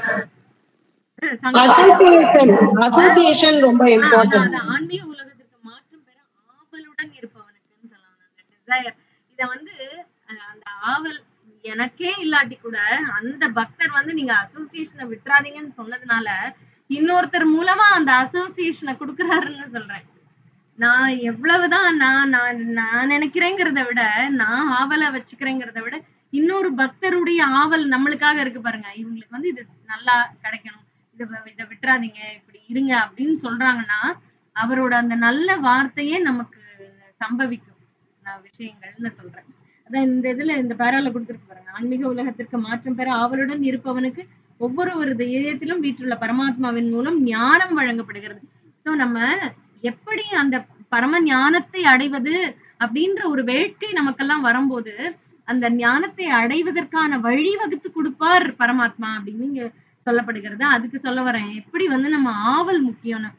அஹ் சங்க- அசோசியேஷன் அசோசியேஷன் ரொம்ப ஆஹ் அதான், இம்பார்ட்டன்ட் அதான். ஆன்மீக உலகத்திற்கு மாற்றம் பெற ஆவலுடன் இருப்பவனுக்குன்னு சொல்லலாம் அந்த desire. இத வந்து அஹ், அந்த ஆவல் எனக்கே இல்லாட்டி கூட அந்த பக்தர் வந்து நீங்க அசோசியேஷனை விட்டுறாதீங்கன்னு சொன்னதுனால இன்னொருத்தர் மூலமா அந்த அசோசியேஷனை கொடுக்குறாருன்னு சொல்றேன் நான் எவ்வளவுதான் நான் நான் நான் நினைக்கிறேங்கிறத விட நான் ஆவலை வச்சுக்கிறேங்கிறத விட இன்னொரு பக்தருடைய ஆவல் நம்மளுக்காக இருக்கு பாருங்க இவங்களுக்கு வந்து இது நல்லா கிடைக்கணும் இத வ- இத விட்டுறாதீங்க இப்படி இருங்க அப்படின்னு சொல்றாங்கன்னா அவரோட அந்த நல்ல வார்த்தையே நமக்கு சம்பவிக்கும் நான் விஷயங்கள்னு சொல்றேன் அதான் இந்த இதுல இந்த பேரால கொடுத்துருக்கு பாருங்க ஆன்மீக உலகத்திற்கு மாற்றம் பெற ஆவலுடன் இருப்பவனுக்கு ஒவ்வொருவரது இதயத்திலும் வீற்றுள்ள பரமாத்மாவின் மூலம் ஞானம் வழங்கப்படுகிறது சோ நம்ம எப்படி அந்த பரம ஞானத்தை அடைவது அப்படின்ற ஒரு வேட்கை நமக்கெல்லாம் வரும்போது அந்த ஞானத்தை அடைவதற்கான வழி வகுத்து கொடுப்பார் பரமாத்மா அப்படின்னு இங்க சொல்லப்படுகிறது அதுக்கு சொல்ல வரேன் எப்படி வந்து நம்ம ஆவல் முக்கியம்னு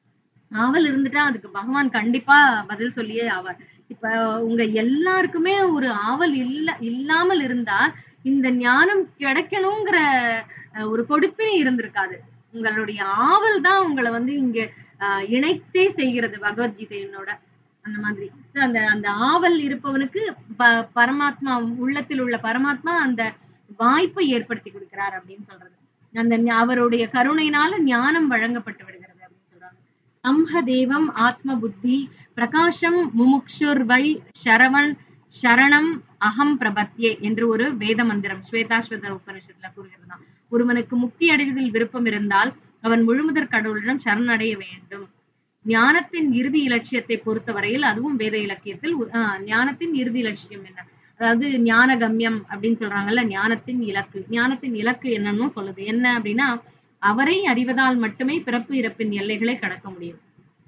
ஆவல் இருந்துட்டா அதுக்கு பகவான் கண்டிப்பா பதில் சொல்லியே ஆவார் இப்ப உங்க எல்லாருக்குமே ஒரு ஆவல் இல்ல இல்லாமல் இருந்தா இந்த ஞானம் கிடைக்கணுங்கிற அஹ், ஒரு கொடுப்பினை இருந்திருக்காது உங்களுடைய ஆவல் தான் உங்களை வந்து இங்க ஆஹ், இணைத்தே செய்கிறது பகவத்கீதையினோட அந்த மாதிரி So, அந்த அந்த ஆவல் இருப்பவனுக்கு ப- பரமாத்மா உள்ளத்தில் உள்ள பரமாத்மா அந்த வாய்ப்பை ஏற்படுத்தி கொடுக்கிறார் அப்படின்னு சொல்றது அந்த ஞ- அவருடைய கருணையினால ஞானம் வழங்கப்பட்டு விடுகிறது அப்படின்னு சொல்றாங்க அம்ஹ தேவம் ஆத்ம புத்தி பிரகாஷம் முமுக்ஷுர்வை ஷரவன் சரணம் அகம் பிரபத்யே என்று ஒரு வேத மந்திரம் ஸ்வேதாஸ்வத உபனிஷத்துல கூறுகிறதாம் ஒருவனுக்கு முக்தி அடைவதில் விருப்பம் இருந்தால் அவன் முழுமுதற் கடவுளிடம் சரணடைய வேண்டும் ஞானத்தின் இறுதி இலட்சியத்தை பொறுத்தவரையில் அதுவும் வேத இலக்கியத்தில் ஒரு- ஆஹ் ஞானத்தின் இறுதி இலட்சியம் என்ன அதாவது ஞான கம்யம் அப்படின்னு சொல்றாங்கல்ல ஞானத்தின் இலக்கு ஞானத்தின் இலக்கு என்னன்னு சொல்லுது என்ன அப்படின்னா அவரை அறிவதால் மட்டுமே பிறப்பு இறப்பின் எல்லைகளை கடக்க முடியும்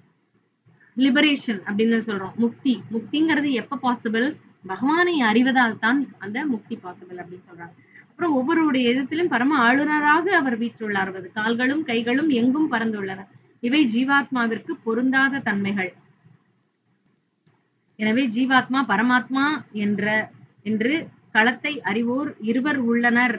லிபரேஷன் அப்படின்னு சொல்றோம் முக்தி முக்திங்கிறது எப்ப பாசிபிள் பகவானை அறிவதால் தான் அந்த முக்தி பாசிபிள் அப்படின்னு சொல்றாங்க அப்புறம் ஒவ்வொருடைய இடத்திலும் பரம ஆளுநராக அவர் வீற்றுள்ளார் அவரது கால்களும் கைகளும் எங்கும் பறந்துள்ளன இவை ஜீவாத்மாவிற்கு பொருந்தாத தன்மைகள் எனவே ஜீவாத்மா பரமாத்மா என்ற என்று களத்தை அறிவோர் இருவர் உள்ளனர்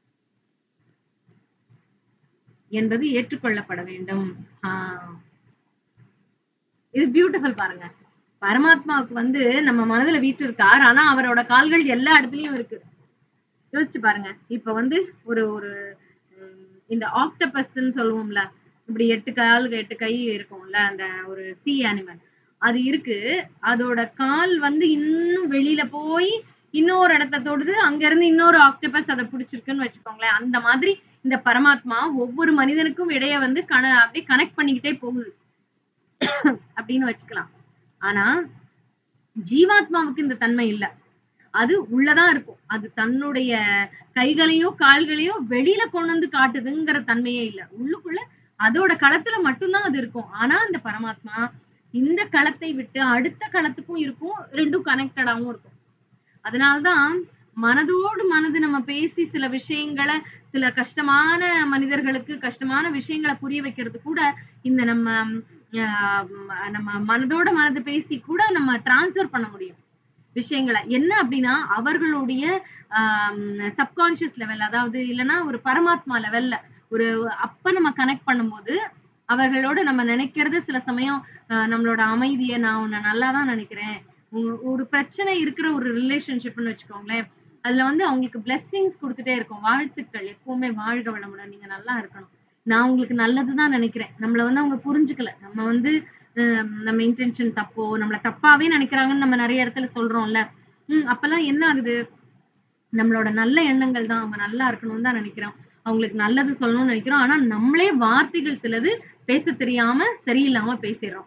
என்பது ஏற்றுக்கொள்ளப்பட வேண்டும் ஆஹ் இது பியூட்டிஃபுல் பாருங்க பரமாத்மாவுக்கு வந்து நம்ம மனதுல வீற்றிருக்கார் ஆனா அவரோட கால்கள் எல்லா இடத்துலயும் இருக்கு யோசிச்சு பாருங்க இப்ப வந்து ஒரு ஒரு உம், இந்த ஆக்டபஸ்ன்னு சொல்லுவோம்ல இப்படி எட்டு கால் எட்டு கை இருக்கும்ல அந்த ஒரு சி அனிமல் அது இருக்கு அதோட கால் வந்து இன்னும் வெளியில போய் இன்னொரு இடத்த தொடுது அங்க இருந்து இன்னொரு ஆக்டோபஸ் அதை பிடிச்சிருக்குன்னு வச்சுக்கோங்களேன் அந்த மாதிரி இந்த பரமாத்மா ஒவ்வொரு மனிதனுக்கும் இடைய வந்து கன அப்படியே கனெக்ட் பண்ணிக்கிட்டே போகுது அப்படின்னு வச்சுக்கலாம் ஆனா ஜீவாத்மாவுக்கு இந்த தன்மை இல்ல அது உள்ளதான் இருக்கும் அது தன்னுடைய கைகளையோ கால்களையோ வெளியில கொண்டு வந்து காட்டுதுங்கிற தன்மையே இல்ல உள்ளுக்குள்ள அதோட களத்துல மட்டும்தான் அது இருக்கும் ஆனா அந்த பரமாத்மா இந்த களத்தை விட்டு அடுத்த களத்துக்கும் இருக்கும் ரெண்டும் கனெக்டடாவும் இருக்கும் அதனால்தான் மனதோடு மனது நம்ம பேசி சில விஷயங்களை சில கஷ்டமான மனிதர்களுக்கு கஷ்டமான விஷயங்களை புரிய வைக்கிறது கூட இந்த நம்ம ஆஹ் நம்ம மனதோட மனது பேசி கூட நம்ம டிரான்ஸ்ஃபர் பண்ண முடியும் விஷயங்களை என்ன அப்படின்னா அவர்களுடைய சப்கான்சியஸ் லெவல் அதாவது இல்லைன்னா ஒரு பரமாத்மா லெவல்ல ஒரு அப்ப நம்ம கனெக்ட் பண்ணும்போது அவர்களோட நம்ம நினைக்கிறது சில சமயம் ஆஹ் நம்மளோட அமைதியை நான் உன்னை நல்லா தான் நினைக்கிறேன் உ- ஒரு பிரச்சனை இருக்கிற ஒரு ரிலேஷன்ஷிப்னு வச்சுக்கோங்களேன் அதுல வந்து அவங்களுக்கு பிளெஸ்ஸிங்ஸ் கொடுத்துட்டே இருக்கும் வாழ்த்துக்கள் எப்பவுமே வாழ்க வளமுடன் நீங்க நல்லா இருக்கணும் நான் உங்களுக்கு நல்லதுதான் நினைக்கிறேன் நம்மள வந்து அவங்க புரிஞ்சுக்கல நம்ம வந்து ஹம், நம்ம இன்டென்ஷன் தப்போ நம்மள தப்பாவே நினைக்கிறாங்கன்னு நம்ம நிறைய இடத்துல சொல்றோம்ல ஹம் அப்பெல்லாம் என்ன ஆகுது நம்மளோட நல்ல எண்ணங்கள் தான் அவங்க நல்லா இருக்கணும்னு தான் நினைக்கிறோம் அவங்களுக்கு நல்லது சொல்லணும்னு நினைக்கிறோம் ஆனா நம்மளே வார்த்தைகள் சிலது பேச தெரியாம சரியில்லாம பேசிடுறோம்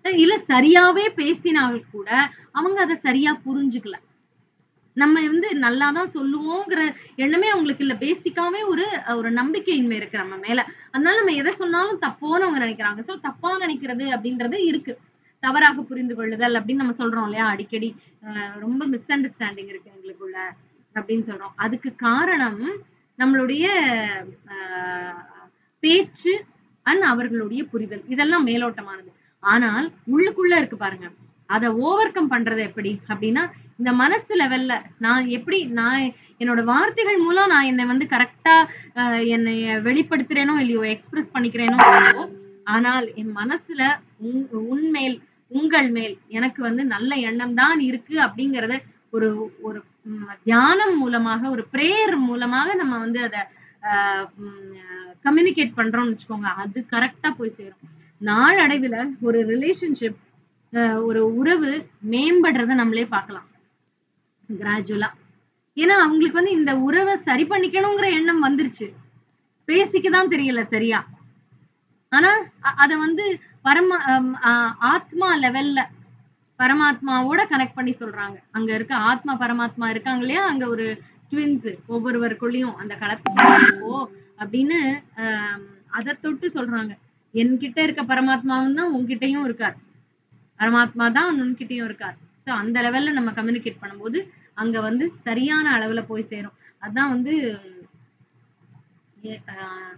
இல்ல சரியாவே பேசினால் கூட அவங்க அதை சரியா புரிஞ்சுக்கல நம்ம வந்து நல்லாதான் சொல்லுவோங்கிற எண்ணமே அவங்களுக்கு இல்ல பேசிக்காவே ஒரு ஒரு நம்பிக்கையின்மை இருக்கு நம்ம மேல அதனால நம்ம எதை சொன்னாலும் தப்போன்னு அவங்க நினைக்கிறாங்க சோ தப்பா நினைக்கிறது அப்படின்றது இருக்கு தவறாக புரிந்து கொள்ளுதல் அப்படின்னு நம்ம சொல்றோம் இல்லையா அடிக்கடி அஹ் ரொம்ப மிஸ் அண்டர்ஸ்டாண்டிங் இருக்கு எங்களுக்குள்ள அப்படின்னு சொல்றோம் அதுக்கு காரணம் நம்மளுடைய ஆஹ் பேச்சு அண்ட் அவர்களுடைய புரிதல் இதெல்லாம் மேலோட்டமானது ஆனால் உள்ளுக்குள்ள இருக்கு பாருங்க அதை ஓவர் கம் பண்றது எப்படி அப்படின்னா இந்த மனசு லெவல்ல நான் எப்படி நான் என்னோட வார்த்தைகள் மூலம் நான் என்னை வந்து கரெக்டா என்னை வெளிப்படுத்துறேனோ இல்லையோ எக்ஸ்பிரஸ் பண்ணிக்கிறேனோ இல்லையோ ஆனால் என் மனசுல உன் உன்மேல் உங்கள் மேல் எனக்கு வந்து நல்ல எண்ணம் தான் இருக்கு அப்படிங்கறத ஒரு ஒரு ம், தியானம் மூலமாக ஒரு பிரேயர் மூலமாக நம்ம வந்து அதை கம்யூனிகேட் பண்றோம்னு வச்சுக்கோங்க அது கரெக்டா போய் சேரும் நாளடைவுல ஒரு ரிலேஷன்ஷிப் ஒரு உறவு மேம்படுறத நம்மளே பார்க்கலாம் கிராஜுவலா ஏன்னா அவங்களுக்கு வந்து இந்த உறவை சரி பண்ணிக்கணுங்கிற எண்ணம் வந்துருச்சு பேசிக்கதான் தெரியல சரியா ஆனா அ- அத வந்து பரம அம், ஆ, ஆத்மா லெவல்ல பரமாத்மாவோட கனெக்ட் பண்ணி சொல்றாங்க அங்க இருக்க ஆத்மா பரமாத்மா இருக்காங்க இல்லையா அங்க ஒரு ட்வின்ஸ் ஒவ்வொருவருக்குள்ளயும் அந்த களத்துக்கு போ அப்படின்னு ஆம், அதை தொட்டு சொல்றாங்க என்கிட்ட இருக்க பரமாத்மாவும் தான் உன்கிட்டயும் இருக்கார் பரமாத்மா தான் உன்கிட்டயும் இருக்கார் சோ அந்த லெவல்ல நம்ம கம்யூனிகேட் பண்ணும்போது அங்க வந்து சரியான அளவுல போய் சேரும் அதான் வந்து ஏ- ஆஹ்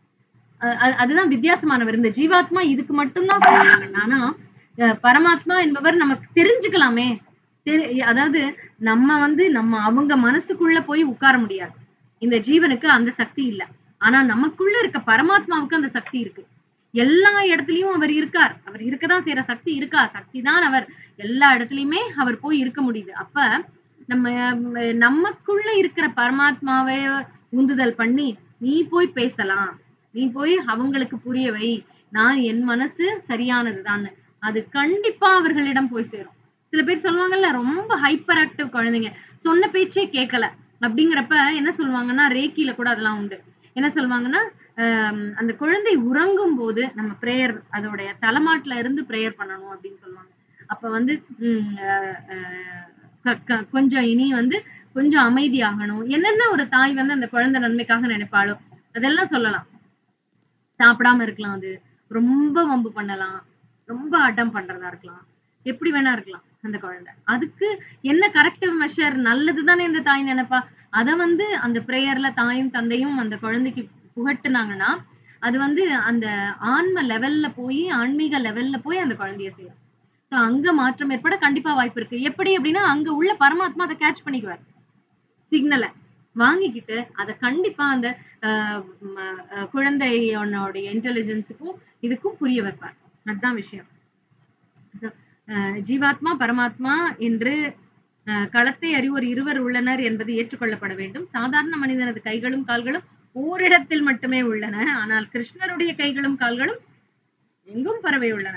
அ- அ- அதுதான் வித்தியாசமானவர் இந்த ஜீவாத்மா இதுக்கு மட்டும்தான் சொல்றாங்க ஆனா அஹ் பரமாத்மா என்பவர் நமக்கு தெரிஞ்சுக்கலாமே தெரி- அதாவது நம்ம வந்து நம்ம அவங்க மனசுக்குள்ள போய் உட்கார முடியாது இந்த ஜீவனுக்கு அந்த சக்தி இல்ல ஆனா நமக்குள்ள இருக்க பரமாத்மாவுக்கு அந்த சக்தி இருக்கு எல்லா இடத்துலயும் அவர் இருக்கார் அவர் இருக்கதான் செய்யற சக்தி இருக்கா சக்தி தான் அவர் எல்லா இடத்துலயுமே அவர் போய் இருக்க முடியுது அப்ப நம்ம அஹ், நமக்குள்ள இருக்கிற பரமாத்மாவை உந்துதல் பண்ணி நீ போய் பேசலாம் நீ போய் அவங்களுக்கு புரிய வை நான் என் மனசு சரியானதுதான் அது கண்டிப்பா அவர்களிடம் போய் சேரும் சில பேர் சொல்லுவாங்கல்ல ரொம்ப ஹைப்பர் ஆக்டிவ் குழந்தைங்க சொன்ன பேச்சே கேட்கல அப்படிங்கிறப்ப என்ன சொல்லுவாங்கன்னா ரேக்கில கூட அதெல்லாம் உண்டு என்ன சொல்லுவாங்கன்னா ஆஹ் அந்த குழந்தை உறங்கும் போது நம்ம பிரேயர் அதோடைய தலைமாட்டுல இருந்து பிரேயர் பண்ணணும் அப்படின்னு சொல்லுவாங்க அப்ப வந்து உம் ஆஹ் ஆஹ் க- க- கொஞ்சம் இனி வந்து கொஞ்சம் அமைதியாகணும் என்னென்ன ஒரு தாய் வந்து அந்த குழந்தை நன்மைக்காக நினைப்பாளோ அதெல்லாம் சொல்லலாம் சாப்பிடாம இருக்கலாம் அது ரொம்ப வம்பு பண்ணலாம் ரொம்ப அடம் பண்றதா இருக்கலாம் எப்படி வேணா இருக்கலாம் அந்த குழந்தை அதுக்கு என்ன கரெக்டிவ் மெஷர் நல்லது தானே இந்த தாய் நினைப்பா அத வந்து அந்த பிரேயர்ல தாயும் தந்தையும் அந்த குழந்தைக்கு புகட்டுனாங்கன்னா அது வந்து அந்த ஆன்ம லெவல்ல போய் ஆன்மீக லெவல்ல போய் அந்த குழந்தைய செய்யும் So அங்க மாற்றம் ஏற்பட கண்டிப்பா வாய்ப்பு இருக்கு எப்படி அப்படின்னா அங்க உள்ள பரமாத்மா அதை கேட்ச் பண்ணிக்குவார் சிக்னலை வாங்கிக்கிட்டு அதை கண்டிப்பா அந்த ஆஹ் ம, ஆஹ் குழந்தையோடைய இன்டெலிஜென்ஸுக்கும் இதுக்கும் புரிய வைப்பார் அதுதான் விஷயம் So, ஆஹ் ஜீவாத்மா பரமாத்மா என்று ஆஹ் களத்தை அறிவோர் இருவர் உள்ளனர் என்பது ஏற்றுக்கொள்ளப்பட வேண்டும் சாதாரண மனிதனது கைகளும் கால்களும் ஓரிடத்தில் மட்டுமே உள்ளன ஆனால் கிருஷ்ணருடைய கைகளும் கால்களும் எங்கும் பரவி உள்ளன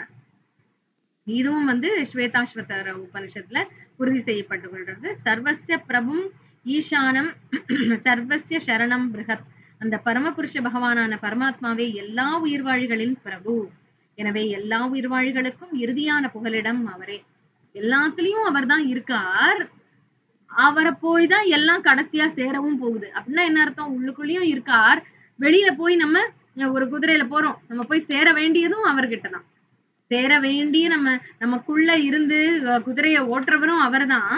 இதுவும் வந்து ஸ்வேதாஸ்வதர உபனிஷத்துல உறுதி செய்யப்பட்டுள்ளது சர்வஸ்ய பிரபும் ஈசானம் சர்வஸ்ய சரணம் பிருகத் அந்த பரமபுருஷ பகவானான பரமாத்மாவே எல்லா உயிர்வாழிகளின் பிரபு எனவே எல்லா உயிர்வாழிகளுக்கும் இறுதியான புகலிடம் அவரே எல்லாத்துலயும் அவர்தான் இருக்கார் அவரை போய் தான் எல்லாம் கடைசியா சேரவும் போகுது அப்படின்னா என்ன அர்த்தம் உள்ளுக்குள்ளேயும் இருக்கார் வெளியில போய் நம்ம ஒரு குதிரையில போறோம் நம்ம போய் சேர வேண்டியதும் அவர்கிட்ட தான் சேர வேண்டிய நம்ம நமக்குள்ள இருந்து அஹ், குதிரையை ஓட்டுறவரும் அவர்தான்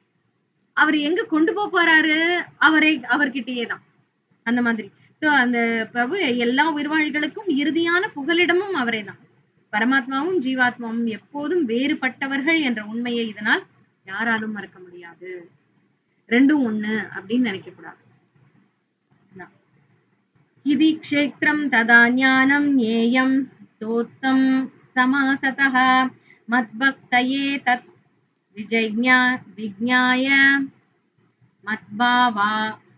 அவர் எங்க கொண்டு போக போறாரு அவரை அவர்கிட்டயே தான் அந்த மாதிரி சோ அந்த பிரபு எல்லா உயிர்வாழிகளுக்கும் இறுதியான புகலிடமும் அவரே தான் பரமாத்மாவும் ஜீவாத்மாவும் எப்போதும் வேறுபட்டவர்கள் என்ற உண்மையை இதனால் யாராலும் மறக்க முடியாது ரெண்டும் ஒண்ணு அப்படின்னு நினைக்க கூடாது அதான். इति क्षेत्रं तदा ज्ञानं ज्ञेयं सोत्तं समासतः मद्भक्तये तत् विजज्ञा विज्ञाय மத்பாவா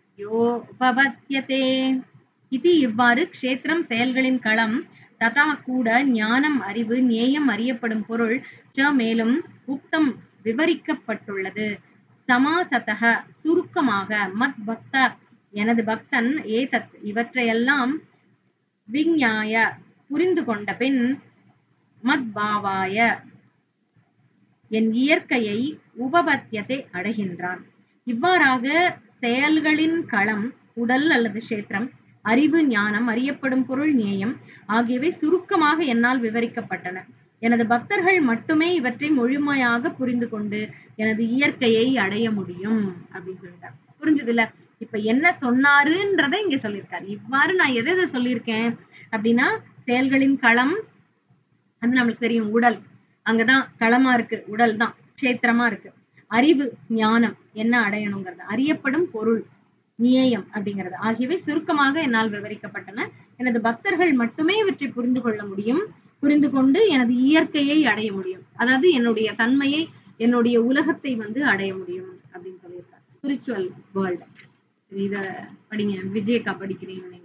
யோபபத்யதே இது இவ்வாறு க்ஷேத்திரம் செயல்களின் களம் ததா கூட ஞானம் அறிவு நேயம் அறியப்படும் பொருள் ச மேலும் உக்தம் விவரிக்கப்பட்டுள்ளது சமாசதக சுருக்கமாக மத் பக்த எனது பக்தன் ஏதத் இவற்றையெல்லாம் விஞ்ஞாய புரிந்து கொண்ட பின் மத்பாவாய என் இயற்கையை உபபத்தியத்தை அடைகின்றான் இவ்வாறாக செயல்களின் களம் உடல் அல்லது கஷேத்திரம் அறிவு ஞானம் அறியப்படும் பொருள் நேயம் ஆகியவை சுருக்கமாக என்னால் விவரிக்கப்பட்டன எனது பக்தர்கள் மட்டுமே இவற்றை முழுமையாக புரிந்து கொண்டு எனது இயற்கையை அடைய முடியும் அப்படின்னு சொல்லிட்டார் புரிஞ்சுதுல இப்ப என்ன சொன்னாருன்றத இங்க சொல்லியிருக்காரு இவ்வாறு நான் எதை எதை சொல்லியிருக்கேன் அப்படின்னா செயல்களின் களம் அது நம்மளுக்கு தெரியும் உடல் அங்கதான் களமா இருக்கு உடல் தான் கஷேத்திரமா இருக்கு அறிவு ஞானம் என்ன அடையணுங்கிறது அறியப்படும் பொருள் நியயம் அப்படிங்கிறது ஆகியவை சுருக்கமாக என்னால் விவரிக்கப்பட்டன எனது பக்தர்கள் மட்டுமே இவற்றை புரிந்து கொள்ள முடியும் புரிந்து கொண்டு எனது இயற்கையை அடைய முடியும் அதாவது என்னுடைய தன்மையை என்னுடைய உலகத்தை வந்து அடைய முடியும் அப்படின்னு சொல்லியிருக்காரு ஸ்பிரிச்சுவல் வேர்ல்டு இத படிங்க விஜயக்கா படிக்கிறீங்க நீங்க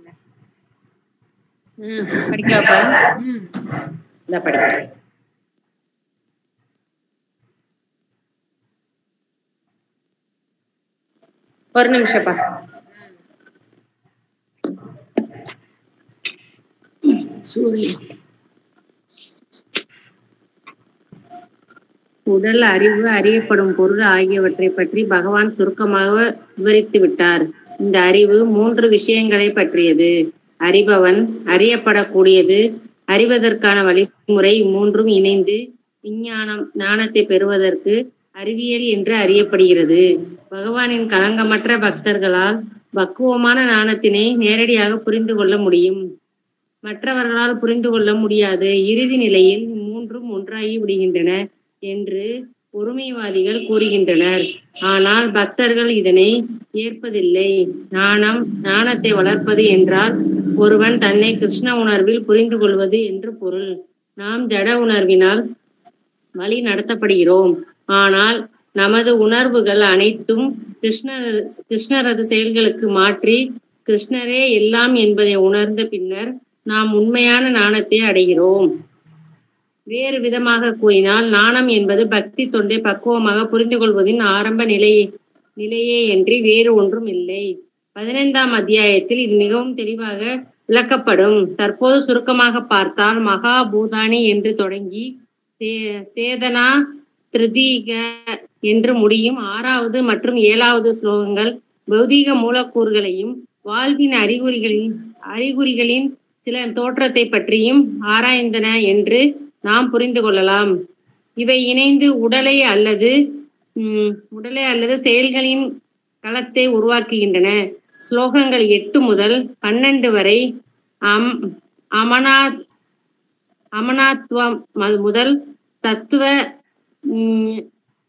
ம், படிக்க வைப்பா ம் இந்த படிக்கிறேன் ஒரு நிமிஷப்பா சூரியன் உடல் அறிவு அறியப்படும் பொருள் ஆகியவற்றை பற்றி பகவான் சுருக்கமாக விவரித்து விட்டார் இந்த அறிவு மூன்று விஷயங்களை பற்றியது அறிபவன் அறியப்படக்கூடியது அறிவதற்கான வழிமுறை மூன்றும் இணைந்து விஞ்ஞானம் ஞானத்தை பெறுவதற்கு அறிவியல் என்று அறியப்படுகிறது பகவானின் களங்கமற்ற பக்தர்களால் பக்குவமான ஞானத்தினை நேரடியாக புரிந்து கொள்ள முடியும் மற்றவர்களால் புரிந்து கொள்ள முடியாது இறுதி நிலையில் மூன்றும் ஒன்றாகி விடுகின்றன என்று பொறுமைவாதிகள் கூறுகின்றனர் ஆனால் பக்தர்கள் இதனை ஏற்பதில்லை ஞானம் ஞானத்தை வளர்ப்பது என்றால் ஒருவன் தன்னை கிருஷ்ண உணர்வில் புரிந்து கொள்வது என்று பொருள் நாம் ஜட உணர்வினால் வழி நடத்தப்படுகிறோம் ஆனால் நமது உணர்வுகள் அனைத்தும் கிருஷ்ணர் கிருஷ்ணரது செயல்களுக்கு மாற்றி கிருஷ்ணரே எல்லாம் என்பதை உணர்ந்த பின்னர் நாம் உண்மையான ஞானத்தை அடைகிறோம் வேறு விதமாக கூறினால் நாணம் என்பது பக்தி தொண்டை பக்குவமாக புரிந்து கொள்வதின் ஆரம்ப நிலை நிலையே என்று வேறு ஒன்றும் இல்லை பதினைந்தாம் அத்தியாயத்தில் இது மிகவும் தெளிவாக விளக்கப்படும் தற்போது சுருக்கமாக பார்த்தால் மகா பூதானி என்று தொடங்கி சே- சேதனா திருதீக என்று முடியும் ஆறாவது மற்றும் ஏழாவது ஸ்லோகங்கள் பௌதீக மூலக்கூறுகளையும் வாழ்வின் அறிகுறிகளின் அறிகுறிகளின் சில தோற்றத்தை பற்றியும் ஆராய்ந்தன என்று நாம் புரிந்து கொள்ளலாம் இவை இணைந்து உடலை அல்லது உம், உடலை அல்லது செயல்களின் களத்தை உருவாக்குகின்றன ஸ்லோகங்கள் எட்டு முதல் பன்னெண்டு வரை அம் அமனா அமனாத்வம் ம- முதல் தத்துவ உம்,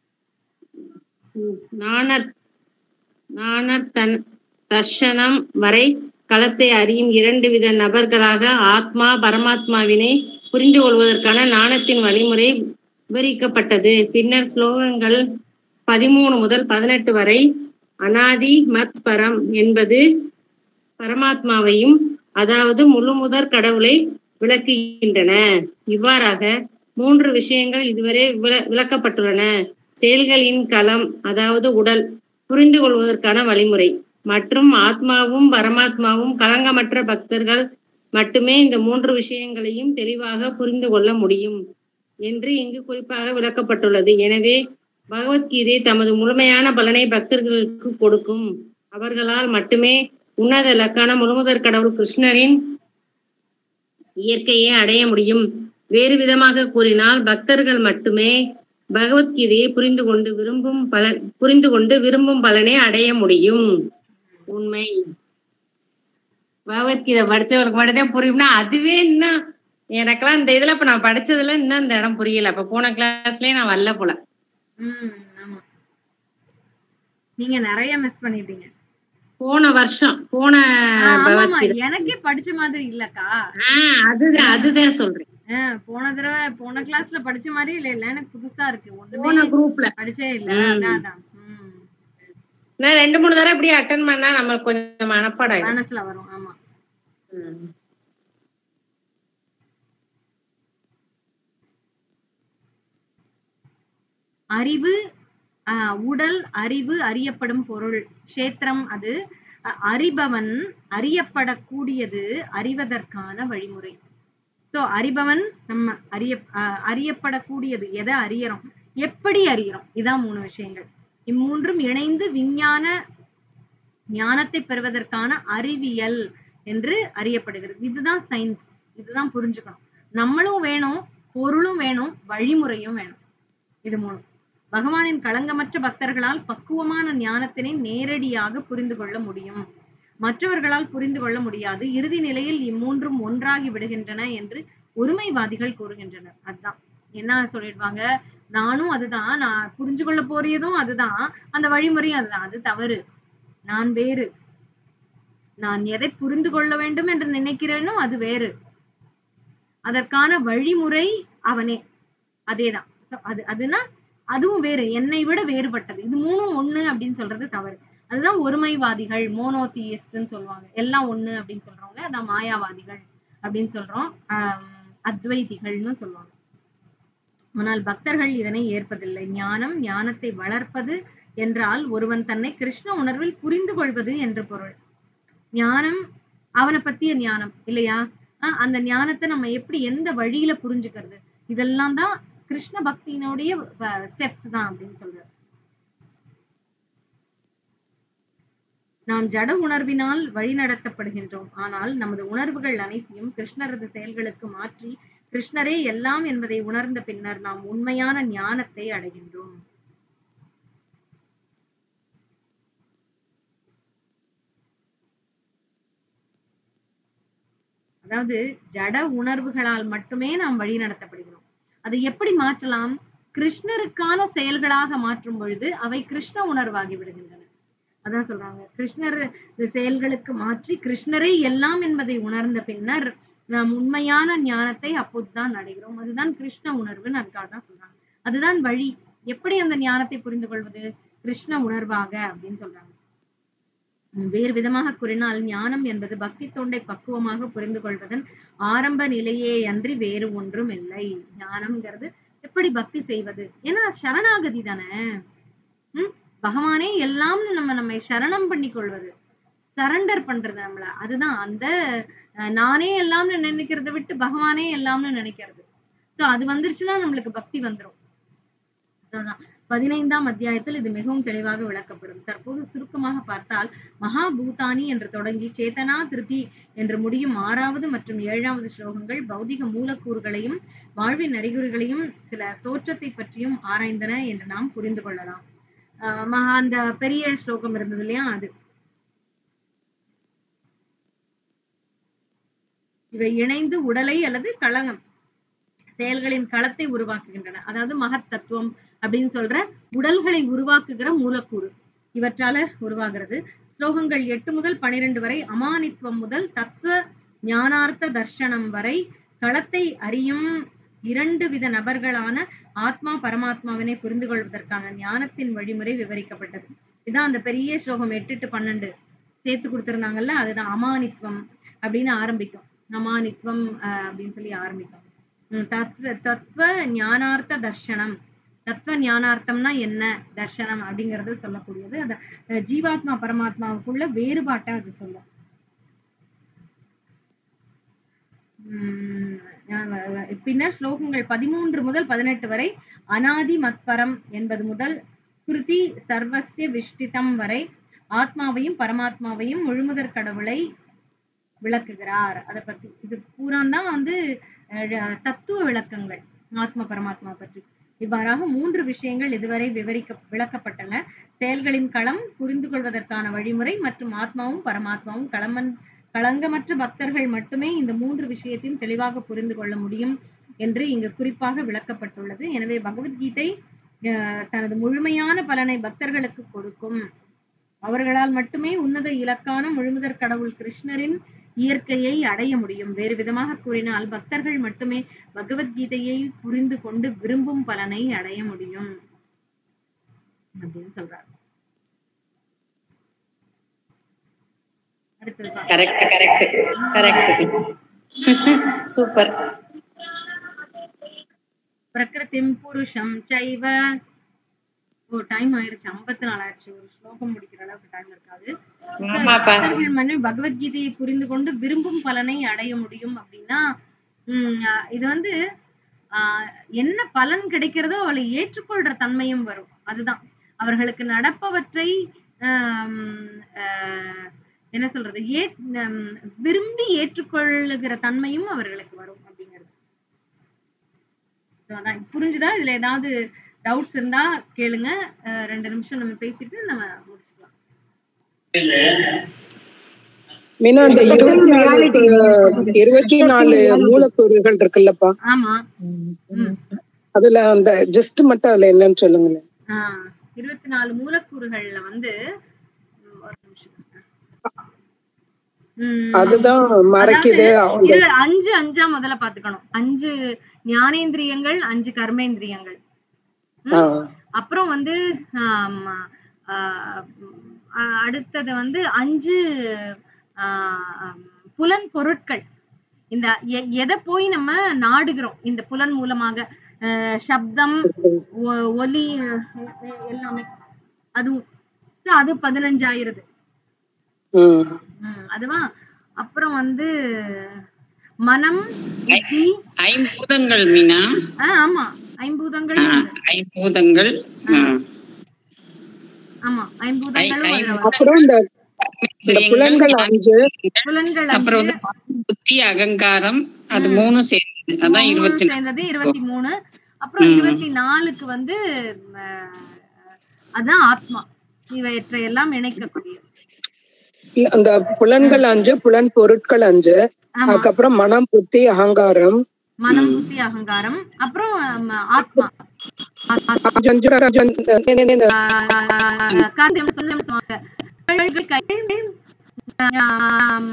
உம், நாணர் நாணர் தன் தர்ஷனம் வரை களத்தை அறியும் இரண்டு வித நபர்களாக ஆத்மா பரமாத்மாவினை புரிந்து கொள்வதற்கான ஞானத்தின் வழிமுறை விவரிக்கப்பட்டது பின்னர் ஸ்லோகங்கள் பதிமூணு முதல் பதினெட்டு வரை அனாதி மத் பரம் என்பது பரமாத்மாவையும் அதாவது முழுமுதற் கடவுளை விளக்குகின்றன இவ்வாறாக மூன்று விஷயங்கள் இதுவரை விள- விளக்கப்பட்டுள்ளன செயல்களின் களம் அதாவது உடல் புரிந்து கொள்வதற்கான வழிமுறை மற்றும் ஆத்மாவும் பரமாத்மாவும் களங்கமற்ற பக்தர்கள் மட்டுமே இந்த மூன்று விஷயங்களையும் தெளிவாக புரிந்து கொள்ள முடியும் என்று இங்கு குறிப்பாக விளக்கப்பட்டுள்ளது எனவே பகவத்கீதை தமது முழுமையான பலனை பக்தர்களுக்கு கொடுக்கும் அவர்களால் மட்டுமே உன்னத இலக்கான முழுமுதற் கடவுள் கிருஷ்ணரின் இயற்கையை அடைய முடியும் வேறு விதமாக கூறினால் பக்தர்கள் மட்டுமே பகவத்கீதையை புரிந்து கொண்டு விரும்பும் பலன் புரிந்து கொண்டு விரும்பும் பலனை அடைய முடியும் உண்மை பகவத்கீதை படிச்சவங்களுக்கு மட்டும்தான் புரியும்னா அதுவே இன்னும் எனக்கெல்லாம் இந்த இதுல இப்ப நான் படிச்சதுல இன்னும் இந்த இடம் புரியல அப்ப போன கிளாஸ்லயே நான் வரல போல ம் ஆமா நீங்க நிறைய மிஸ் பண்ணிட்டீங்க போன வருஷம் போன ஆ, ஆமாமா பகவத்கீதை எனக்கே படிச்ச மாதிரி இல்லக்கா ஆஹ் அதுதான் அதுதான் சொல்றேன் ஆ, போன தடவை போன கிளாஸ்ல படிச்ச மாதிரி இல்ல இல்ல எனக்கு புதுசா இருக்கு ஒண்ணுமே போன குரூப்ல படிச்சே இல்ல ம். அதான் அதான் ம். நான் ரெண்டு மூணு தடவை இப்படி அட்டன் பண்ணா நம்மளுக்கு கொஞ்சம் மனப்பாடம் ஆயிடும். மனசுல வரும் ஆமா ம். அறிவு ஆஹ் உடல் அறிவு அறியப்படும் பொருள் கஷேத்திரம் அது அ- அறிபவன் அறியப்படக்கூடியது அறிவதற்கான வழிமுறை சோ சோ அறிபவன் நம்ம அறிய அஹ் அறியப்படக்கூடியது எதை அறியறோம் எப்படி அறியறோம் இதான் மூணு விஷயங்கள் இம்மூன்றும் இணைந்து விஞ்ஞான ஞானத்தை பெறுவதற்கான அறிவியல் என்று அறியப்படுகிறது இதுதான் சயின்ஸ் இதுதான் புரிஞ்சுக்கணும் நம்மளும் வேணும் பொருளும் வேணும் வழிமுறையும் வேணும் இது மூணு பகவானின் களங்கமற்ற பக்தர்களால் பக்குவமான ஞானத்தினை நேரடியாக புரிந்து கொள்ள முடியும் மற்றவர்களால் புரிந்து கொள்ள முடியாது இறுதி நிலையில் இம்மூன்றும் ஒன்றாகி விடுகின்றன என்று ஒருமைவாதிகள் கூறுகின்றனர் அதுதான் என்ன சொல்லிடுவாங்க நானும் அதுதான் நான் புரிஞ்சு கொள்ள போறியதும் அதுதான் அந்த வழிமுறையும் அதுதான் அது தவறு நான் வேறு நான் எதை புரிந்து கொள்ள வேண்டும் என்று நினைக்கிறேனோ அது வேறு அதற்கான வழிமுறை அவனே அதேதான் So, அது அதுனா அதுவும் வேறு என்னை விட வேறுபட்டது இது மூணும் ஒண்ணு அப்படின்னு சொல்றது தவறு அதுதான் ஒருமைவாதிகள் மோனோதியிஸ்ட்னு சொல்லுவாங்க எல்லாம் ஒண்ணு அப்படின்னு சொல்றவங்க அதான் மாயாவாதிகள் அப்படின்னு சொல்றோம் ஆஹ் அத்வைதிகள்னு சொல்லுவாங்க ஆனால் பக்தர்கள் இதனை ஏற்பதில்லை ஞானம் ஞானத்தை வளர்ப்பது என்றால் ஒருவன் தன்னை கிருஷ்ண உணர்வில் புரிந்து கொள்வது என்று பொருள் ஞானம் அவனை பத்திய ஞானம் இல்லையா ஆஹ் அந்த ஞானத்தை நம்ம எப்படி எந்த வழியில புரிஞ்சுக்கிறது இதெல்லாம் தான் கிருஷ்ண பக்தியினுடைய ஸ்டெப்ஸ் தான் அப்படின்னு சொல்றாரு நாம் ஜட உணர்வினால் வழிநடத்தப்படுகின்றோம் ஆனால் நமது உணர்வுகள் அனைத்தையும் கிருஷ்ணரது செயல்களுக்கு மாற்றி கிருஷ்ணரே எல்லாம் என்பதை உணர்ந்த பின்னர் நாம் உண்மையான ஞானத்தை அடைகின்றோம் அதாவது ஜட உணர்வுகளால் மட்டுமே நாம் வழி நடத்தப்படுகிறோம் அதை எப்படி மாற்றலாம் கிருஷ்ணருக்கான செயல்களாக மாற்றும் பொழுது அவை கிருஷ்ண உணர்வாகி விடுகின்றன அதான் சொல்றாங்க கிருஷ்ணர் செயல்களுக்கு மாற்றி கிருஷ்ணரே எல்லாம் என்பதை உணர்ந்த பின்னர் நாம் உண்மையான ஞானத்தை அப்போதுதான் அடைகிறோம் அதுதான் கிருஷ்ண உணர்வுன்னு அதுக்காக தான் சொல்றாங்க அதுதான் வழி எப்படி அந்த ஞானத்தை புரிந்து கொள்வது கிருஷ்ண உணர்வாக அப்படின்னு சொல்றாங்க வேறு விதமாக கூறினால் ஞானம் என்பது பக்தி தொண்டை பக்குவமாக புரிந்து கொள்வதன் ஆரம்ப நிலையே அன்றி வேறு ஒன்றும் இல்லை ஞானம்ங்கிறது எப்படி பக்தி செய்வது ஏன்னா சரணாகதி தானே உம் பகவானே எல்லாம்னு நம்ம நம்மை சரணம் பண்ணி கொள்வது சரண்டர் பண்றது நம்மள அதுதான் அந்த அஹ், நானே எல்லாம்னு நினைக்கிறத விட்டு பகவானே எல்லாம்னு நினைக்கிறது சோ அது வந்துருச்சுன்னா நம்மளுக்கு பக்தி வந்துரும் அதான் பதினைந்தாம் அத்தியாயத்தில் இது மிகவும் தெளிவாக விளக்கப்படும் தற்போது சுருக்கமாக பார்த்தால் மகாபூதானி என்று தொடங்கி சேதனா திருதி என்று முடியும் ஆறாவது மற்றும் ஏழாவது ஸ்லோகங்கள் பௌதிக மூலக்கூறுகளையும் வாழ்வின் அறிகுறிகளையும் சில தோற்றத்தை பற்றியும் ஆராய்ந்தன என்று நாம் புரிந்து கொள்ளலாம் ஆஹ் மகா அந்த பெரிய ஸ்லோகம் இருந்தது இல்லையா அது இவை இணைந்து உடலை அல்லது களங்கம் செயல்களின் களத்தை உருவாக்குகின்றன அதாவது மகத் தத்துவம் அப்படின்னு சொல்ற உடல்களை உருவாக்குகிற மூலக்கூறு இவற்றால உருவாகிறது ஸ்லோகங்கள் எட்டு முதல் பனிரெண்டு வரை அமானித்துவம் முதல் தத்துவ ஞானார்த்த தர்ஷனம் வரை களத்தை அறியும் இரண்டு வித நபர்களான ஆத்மா பரமாத்மாவினை புரிந்து கொள்வதற்கான ஞானத்தின் வழிமுறை விவரிக்கப்பட்டது இதான் அந்த பெரிய ஸ்லோகம் எட்டு டு பன்னெண்டு சேர்த்து கொடுத்திருந்தாங்கல்ல அதுதான் அமானித்துவம் அப்படின்னு ஆரம்பிக்கும் அமானித்துவம் அஹ், அப்படின்னு சொல்லி ஆரம்பிக்கும் உம் தத்துவ தத்துவ ஞானார்த்த தர்ஷனம் தத்துவ ஞானார்த்தம்னா என்ன தர்ஷனம் அப்படிங்கறது சொல்லக்கூடியது அத அஹ், ஜீவாத்மா பரமாத்மாவுக்குள்ள வேறுபாட்டை அது சொல்லும் உம் அஹ் வ- வ- பின்னர் ஸ்லோகங்கள் பதிமூன்று முதல் பதினெட்டு வரை அனாதி மத்பரம் என்பது முதல் கிருதி சர்வஸ்ய விஷ்டிதம் வரை ஆத்மாவையும் பரமாத்மாவையும் முழுமுதற் கடவுளை விளக்குகிறார் அதை பத்தி இது பூராந்தான் வந்து அஹ், தத்துவ விளக்கங்கள் ஆத்ம பரமாத்மா பற்றி இவ்வாறாக மூன்று விஷயங்கள் இதுவரை விவரிக்க விளக்கப்பட்டன செயல்களின் களம் புரிந்து கொள்வதற்கான வழிமுறை மற்றும் ஆத்மாவும் பரமாத்மாவும் களமன் களங்கமற்ற பக்தர்கள் மட்டுமே இந்த மூன்று விஷயத்தையும் தெளிவாக புரிந்து கொள்ள முடியும் என்று இங்கு குறிப்பாக விளக்கப்பட்டுள்ளது எனவே பகவத்கீதை அஹ், தனது முழுமையான பலனை பக்தர்களுக்கு கொடுக்கும் அவர்களால் மட்டுமே உன்னத இலக்கான முழுமுதற் கடவுள் கிருஷ்ணரின் இயற்கையை அடைய முடியும் வேறு விதமாக கூறினால் பக்தர்கள் மட்டுமே பகவத்கீதையை புரிந்து கொண்டு விரும்பும் பலனை அடைய முடியும் அப்படின்னு சொல்றார் அடுத்தது பா- கரெக்ட் கரெக்ட் கரெக்ட் சூப்பர் பிரகிருதிம் புருஷம் சைவ ஓ டைம் ஆயிருச்சு ஐம்பத்தி நாலு ஆயிடுச்சு ஒரு ஸ்லோகம் முடிக்கிற அளவுக்கு டைம் இருக்காது ஆமாப்பா பக்தர்கள் மனு பகவத்கீதையை புரிந்து கொண்டு விரும்பும் பலனை அடைய முடியும் அப்படின்னா உம் அஹ் இது வந்து ஆஹ் என்ன பலன் கிடைக்கிறதோ அவளை ஏற்றுக்கொள்ற தன்மையும் வரும் அதுதான் அவர்களுக்கு நடப்பவற்றை ஆம், ஆஹ், என்ன சொல்றது ஏ ஹம், விரும்பி ஏற்றுக்கொள்ளுகிற தன்மையும் அவர்களுக்கு வரும் அப்படிங்கிறது So, அதான் புரிஞ்சுதா இதுல ஏதாவது டவுட்ஸ் இருந்தா கேளுங்க அஹ், ரெண்டு நிமிஷம் நம்ம பேசிட்டு நம்ம முடிச்சுக்கலாம் மீனா அந்த இருபத்தி நாலுக்கு இருபத்தி நாலு மூலக்கூறுகள் இருக்குல்லப்பா ஆமா ம் அதுல அந்த ஜஸ்ட் மட்டும் அதுல என்னன்னு சொல்லுங்களேன் ஆஹ் இருபத்தி நாலு மூலக்கூறுகள்ல வந்து ம், ஒரு நிமிஷம். ம், அதுதான் மறைக்குது அவங்க இது அஞ்சு அஞ்சா முதல்ல பாத்துக்கணும் அஞ்சு ஞானேந்திரியங்கள் அஞ்சு கர்மேந்திரியங்கள் ஆ, அப்புறம் வந்து ஆம், ஆஹ், ஆஹ், அடுத்தது வந்து அஞ்சு ஆஹ், புலன் பொருட்கள் இந்த எ- எதை போய் நம்ம நாடுகிறோம் இந்த புலன் மூலமாக ஆஹ், சப்தம் ஒ- ஒலி அஹ், எ- எல்லாமே அதுவும் So, அது பதினஞ்சாயிரது ம், ம், அதுவா அப்புறம் வந்து மனம் புத்தி ஐம்பூதங்கள் மீனா ஆஹ் ஆமா ஐம்பூதங்கள் ஆ, ஐம்பூதங்கள் ஆ. ஆமா ஐம்பூதங்களும் அதுல வரும். அப்புறம் இந்த இந்த புலன்கள் அஞ்சு புலன்கள் அப்புறம் அஞ்சு வந்து மனம், புத்தி அகங்காரம் அது மூணு சேர்ந்து அதான் இருபத்தி மூணு சேர்ந்தது இருபத்தி மூணு அப்புறம் இருபத்தி நாலுக்கு வந்து அஹ், அதான் ஆத்மா இவற்றை எல்லாம் இணைக்கக்கூடியது இல்ல, அந்த புலன்கள் அஞ்சு புலன் பொருட்கள் அஞ்சு ஆமா அதுக்கப்புறம் மனம் புத்தி அகங்காரம் மனம் புத்தி அகங்காரம் அப்புறம் அம், ஆத்மா அஞ்சு அஞ்சு அஞ்சு அஞ்சு ஆஹ், காந்தம் சொந்தம் சுவாங்க. கை- கை- ஆம்,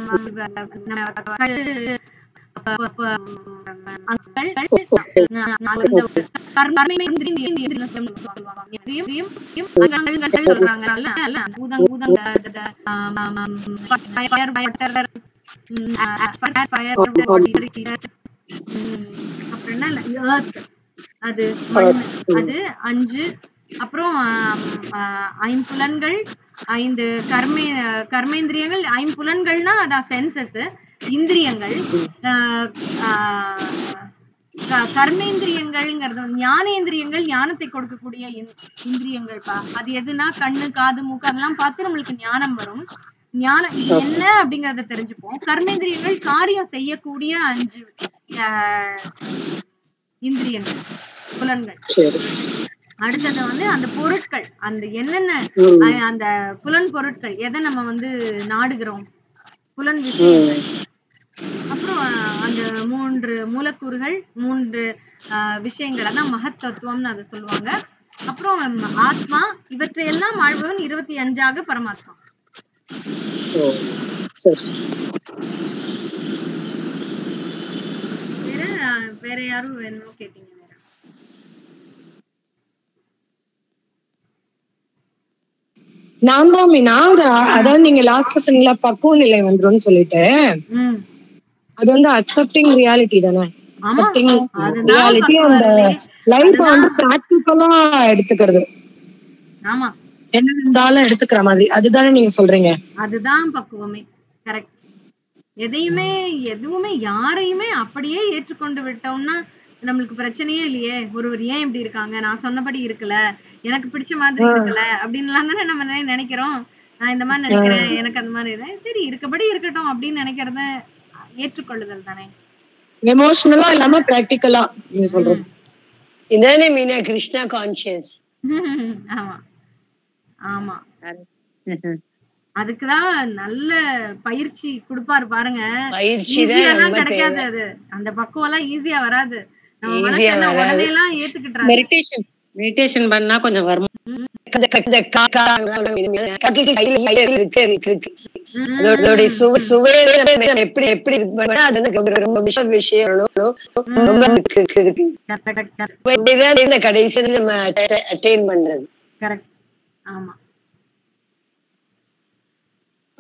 அப்புறம் என்ன earth. அது மண் அது அஞ்சு அப்புறம் ஆம், ஆஹ், ஐம்புலன்கள் ஐந்து கர்மே கர்மேந்திரியங்கள் ஐம்புலன்கள்னா அதான் சென்சஸ் இந்திரியங்கள் ஆஹ், ஆஹ், க- கர்மேந்திரியங்கள்ங்கிறது வந்து ஞானேந்திரியங்கள் ஞானத்தை கொடுக்கக்கூடிய இந்- இந்திரியங்கள்ப்பா அது எதுனா கண்ணு காது மூக்கு அதெல்லாம் பார்த்து நம்மளுக்கு ஞானம் வரும் ஞானம் இது என்ன அப்படிங்கறத தெரிஞ்சுப்போம் கர்மேந்திரியங்கள் காரியம் செய்யக்கூடிய அஞ்சு ஆஹ், இந்திரியங்கள் புலன்கள் சரி அடுத்தது வந்து அந்த பொருட்கள் அந்த என்னென்ன ம். அஹ் அந்த புலன் பொருட்கள் எதை நம்ம வந்து நாடுகிறோம் புலன் விஷயங்கள் அப்புறம் அஹ், அந்த மூன்று மூலக்கூறுகள் மூன்று அஹ், விஷயங்கள் அதான் மகத்தத்துவம்னு அதை சொல்லுவாங்க அப்புறம் ஹம், ஆத்மா இவற்றையெல்லாம் ஆழ்பவன் இருபத்தி அஞ்சாக பரமாத்மா ஓ, சரி சரி. வேற அஹ், வேற யாரும் வேணுமோ கேட்டீங்க வேற நான் தான் மீனா அது அதாவது நீங்க லாஸ்ட் சொன்னீங்களா பக்குவ நிலை வந்துரும்னு சொல்லிட்டு ம் அது வந்து அக்செப்டிங் ரியாலிட்டி தானே ஆமா அக்செப்டிங் அதுதான் ரியாலிட்டி அந்த பக்குவ லைஃப் வந்து பிராக்டிக்கலா எடுத்துக்கிறது ஆமா என்ன இருந்தாலும் எடுத்துக்கிற மாதிரி அதுதானே நீங்க சொல்றீங்க அதுதான் பக்குவமே கரெக்ட் எதையுமே எதுவுமே யாரையுமே அப்படியே ஏற்றுக்கொண்டு விட்டோம்னா நம்மளுக்கு பிரச்சனையே இல்லையே ஒருவர் ஏன் இப்படி இருக்காங்க நான் சொன்னபடி இருக்கல எனக்கு பிடிச்ச மாதிரி இருக்கல அப்படின்லாம் தானே நம்ம நினை- நினைக்கிறோம் நான் இந்த மாதிரி நினைக்கிறேன் எனக்கு அந்த மாதிரி இல்லை. சரி இருக்கபடி இருக்கட்டும் அப்படின்னு நினைக்கிறத ஏற்றுக்கொள்ளுதல் தானே எமோஷனலா இல்லாம பிராக்டிக்கலா நீங்க சொல்றது இதானே மீனா கிருஷ்ணா கான்சியஸ் ஆமா ஆமா அதுக்குதான் நல்ல பயிற்சி கொடுப்பாரு பாருங்க பயிற்சி ஈஸியா தான் எல்லாம் ரொம்ப கிடைக்காது தேவை அது அந்த பக்குவம் எல்லாம் ஈஸியா வராது நம்ம Easy மனசு ஆ என்ன வராது. உடனே எல்லாம் ஏத்துக்கிட்டுறாரு மெடிடேஷன் மெடிடேஷன் பண்ணா கொஞ்சம் வரும் இந்த க- இந்த கா- கா- கட்டில் கையில கையில இருக்கு இருக்கு இருக்கு அதோட- அதோடைய சுவை சுவையே நம்ம எப்படி எப்படி இது பண்ணா அது வந்து ரொம்ப- ரொம்ப விஷ விஷயம் ரொம்ப இருக்கு இருக்கு இருக்கு இதுதான் இந்த கடைசியில நம்ம அட்டைன் பண்றது கரெக்ட் ஆமா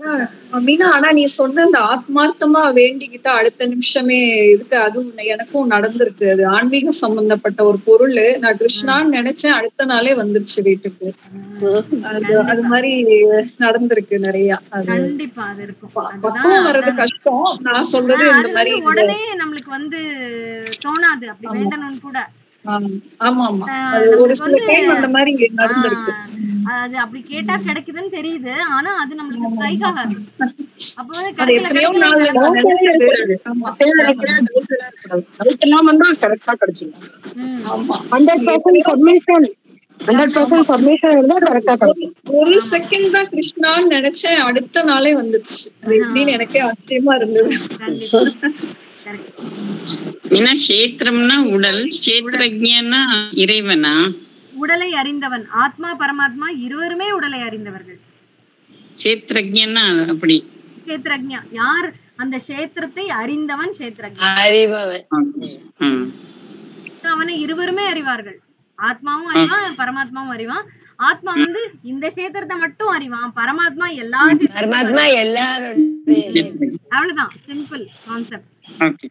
மீனா ஆனா நீ சொன்ன அந்த ஆத்மார்த்தமா வேண்டிக்கிட்ட அடுத்த நிமிஷமே இருக்கு அதுவும் எனக்கும் நடந்திருக்கு அது ஆன்மீக சம்பந்தப்பட்ட ஒரு பொருள் நான் கிருஷ்ணான்னு நினைச்சேன் அடுத்த நாளே வந்துருச்சு வீட்டுக்கு அது அது மாதிரி நடந்திருக்கு நிறைய அது கண்டிப்பா அது இருக்கும் பக்குவம் வர்றது கஷ்டம் நான் சொல்றது இந்த அது மாதிரி வந்து உடனே நம்மளுக்கு வந்து தோணாது அப்படி வேண்டணும்னு கூட ஆமா ஆமா ஆமா ஆஹ் அது ஒரு நம்மளுக்கு சில வந்து டைம் அந்த மாதிரி நடந்திருக்கு ஆஹ் அது அப்படி கேட்டா கிடைக்குதுன்னு தெரியுது ஆனா அது நம்மளுக்கு ஸ்ட்ரைக் ஆகாது அப்ப வந்து அது கிடைக்கல எத்தனையோ கிடைக்கல நாள்ல நான் நினைச்சது ஆமா டவுட் எல்லாம் வந்தா கரெக்டா கிடைச்சிடும் ம். ஆமா hundred percent submission hundred percent submission இருந்தா கரெக்டா கிடைக்கும் ஒரு செகண்ட் தான் கிருஷ்ணான்னு நினைச்சேன் அடுத்த நாளே வந்துருச்சு அது எப்படின்னு எனக்கே ஆச்சரியமா இருந்தது கண்டிப்பா கரெக்ட் ஏன்னா கஷேத்திரம்னா உடல் கஷேத்திரஜன்னா இறைவனா உடலை அறிந்தவன் ஆத்மா பரமாத்மா இருவருமே உடலை அறிந்தவர்கள் கஷேத்திரஜன்னா அப்படி கஷேத்திரஜா யார் அந்த கஷேத்திரத்தை அறிந்தவன் கஷேத்திரஜா அறிபவன் ம். அவனை இருவருமே அறிவார்கள் ஆத்மாவும் அறிவான் பரமாத்மாவும் அறிவான் ஆத்மா வந்து இந்த கஷேத்திரத்தை மட்டும் அறிவான் பரமாத்மா எல்லா கஷேத்திரத்தையும் பரமாத்மா எல்லாருடைய அவ்வளவுதான் simple concept okay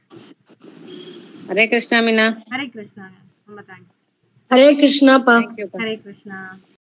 Hare Krishna Meena Hare Krishna ரொம்ப தேங்க்ஸ் ஹரே கிருஷ்ணாப்பா ஹரே கிருஷ்ணா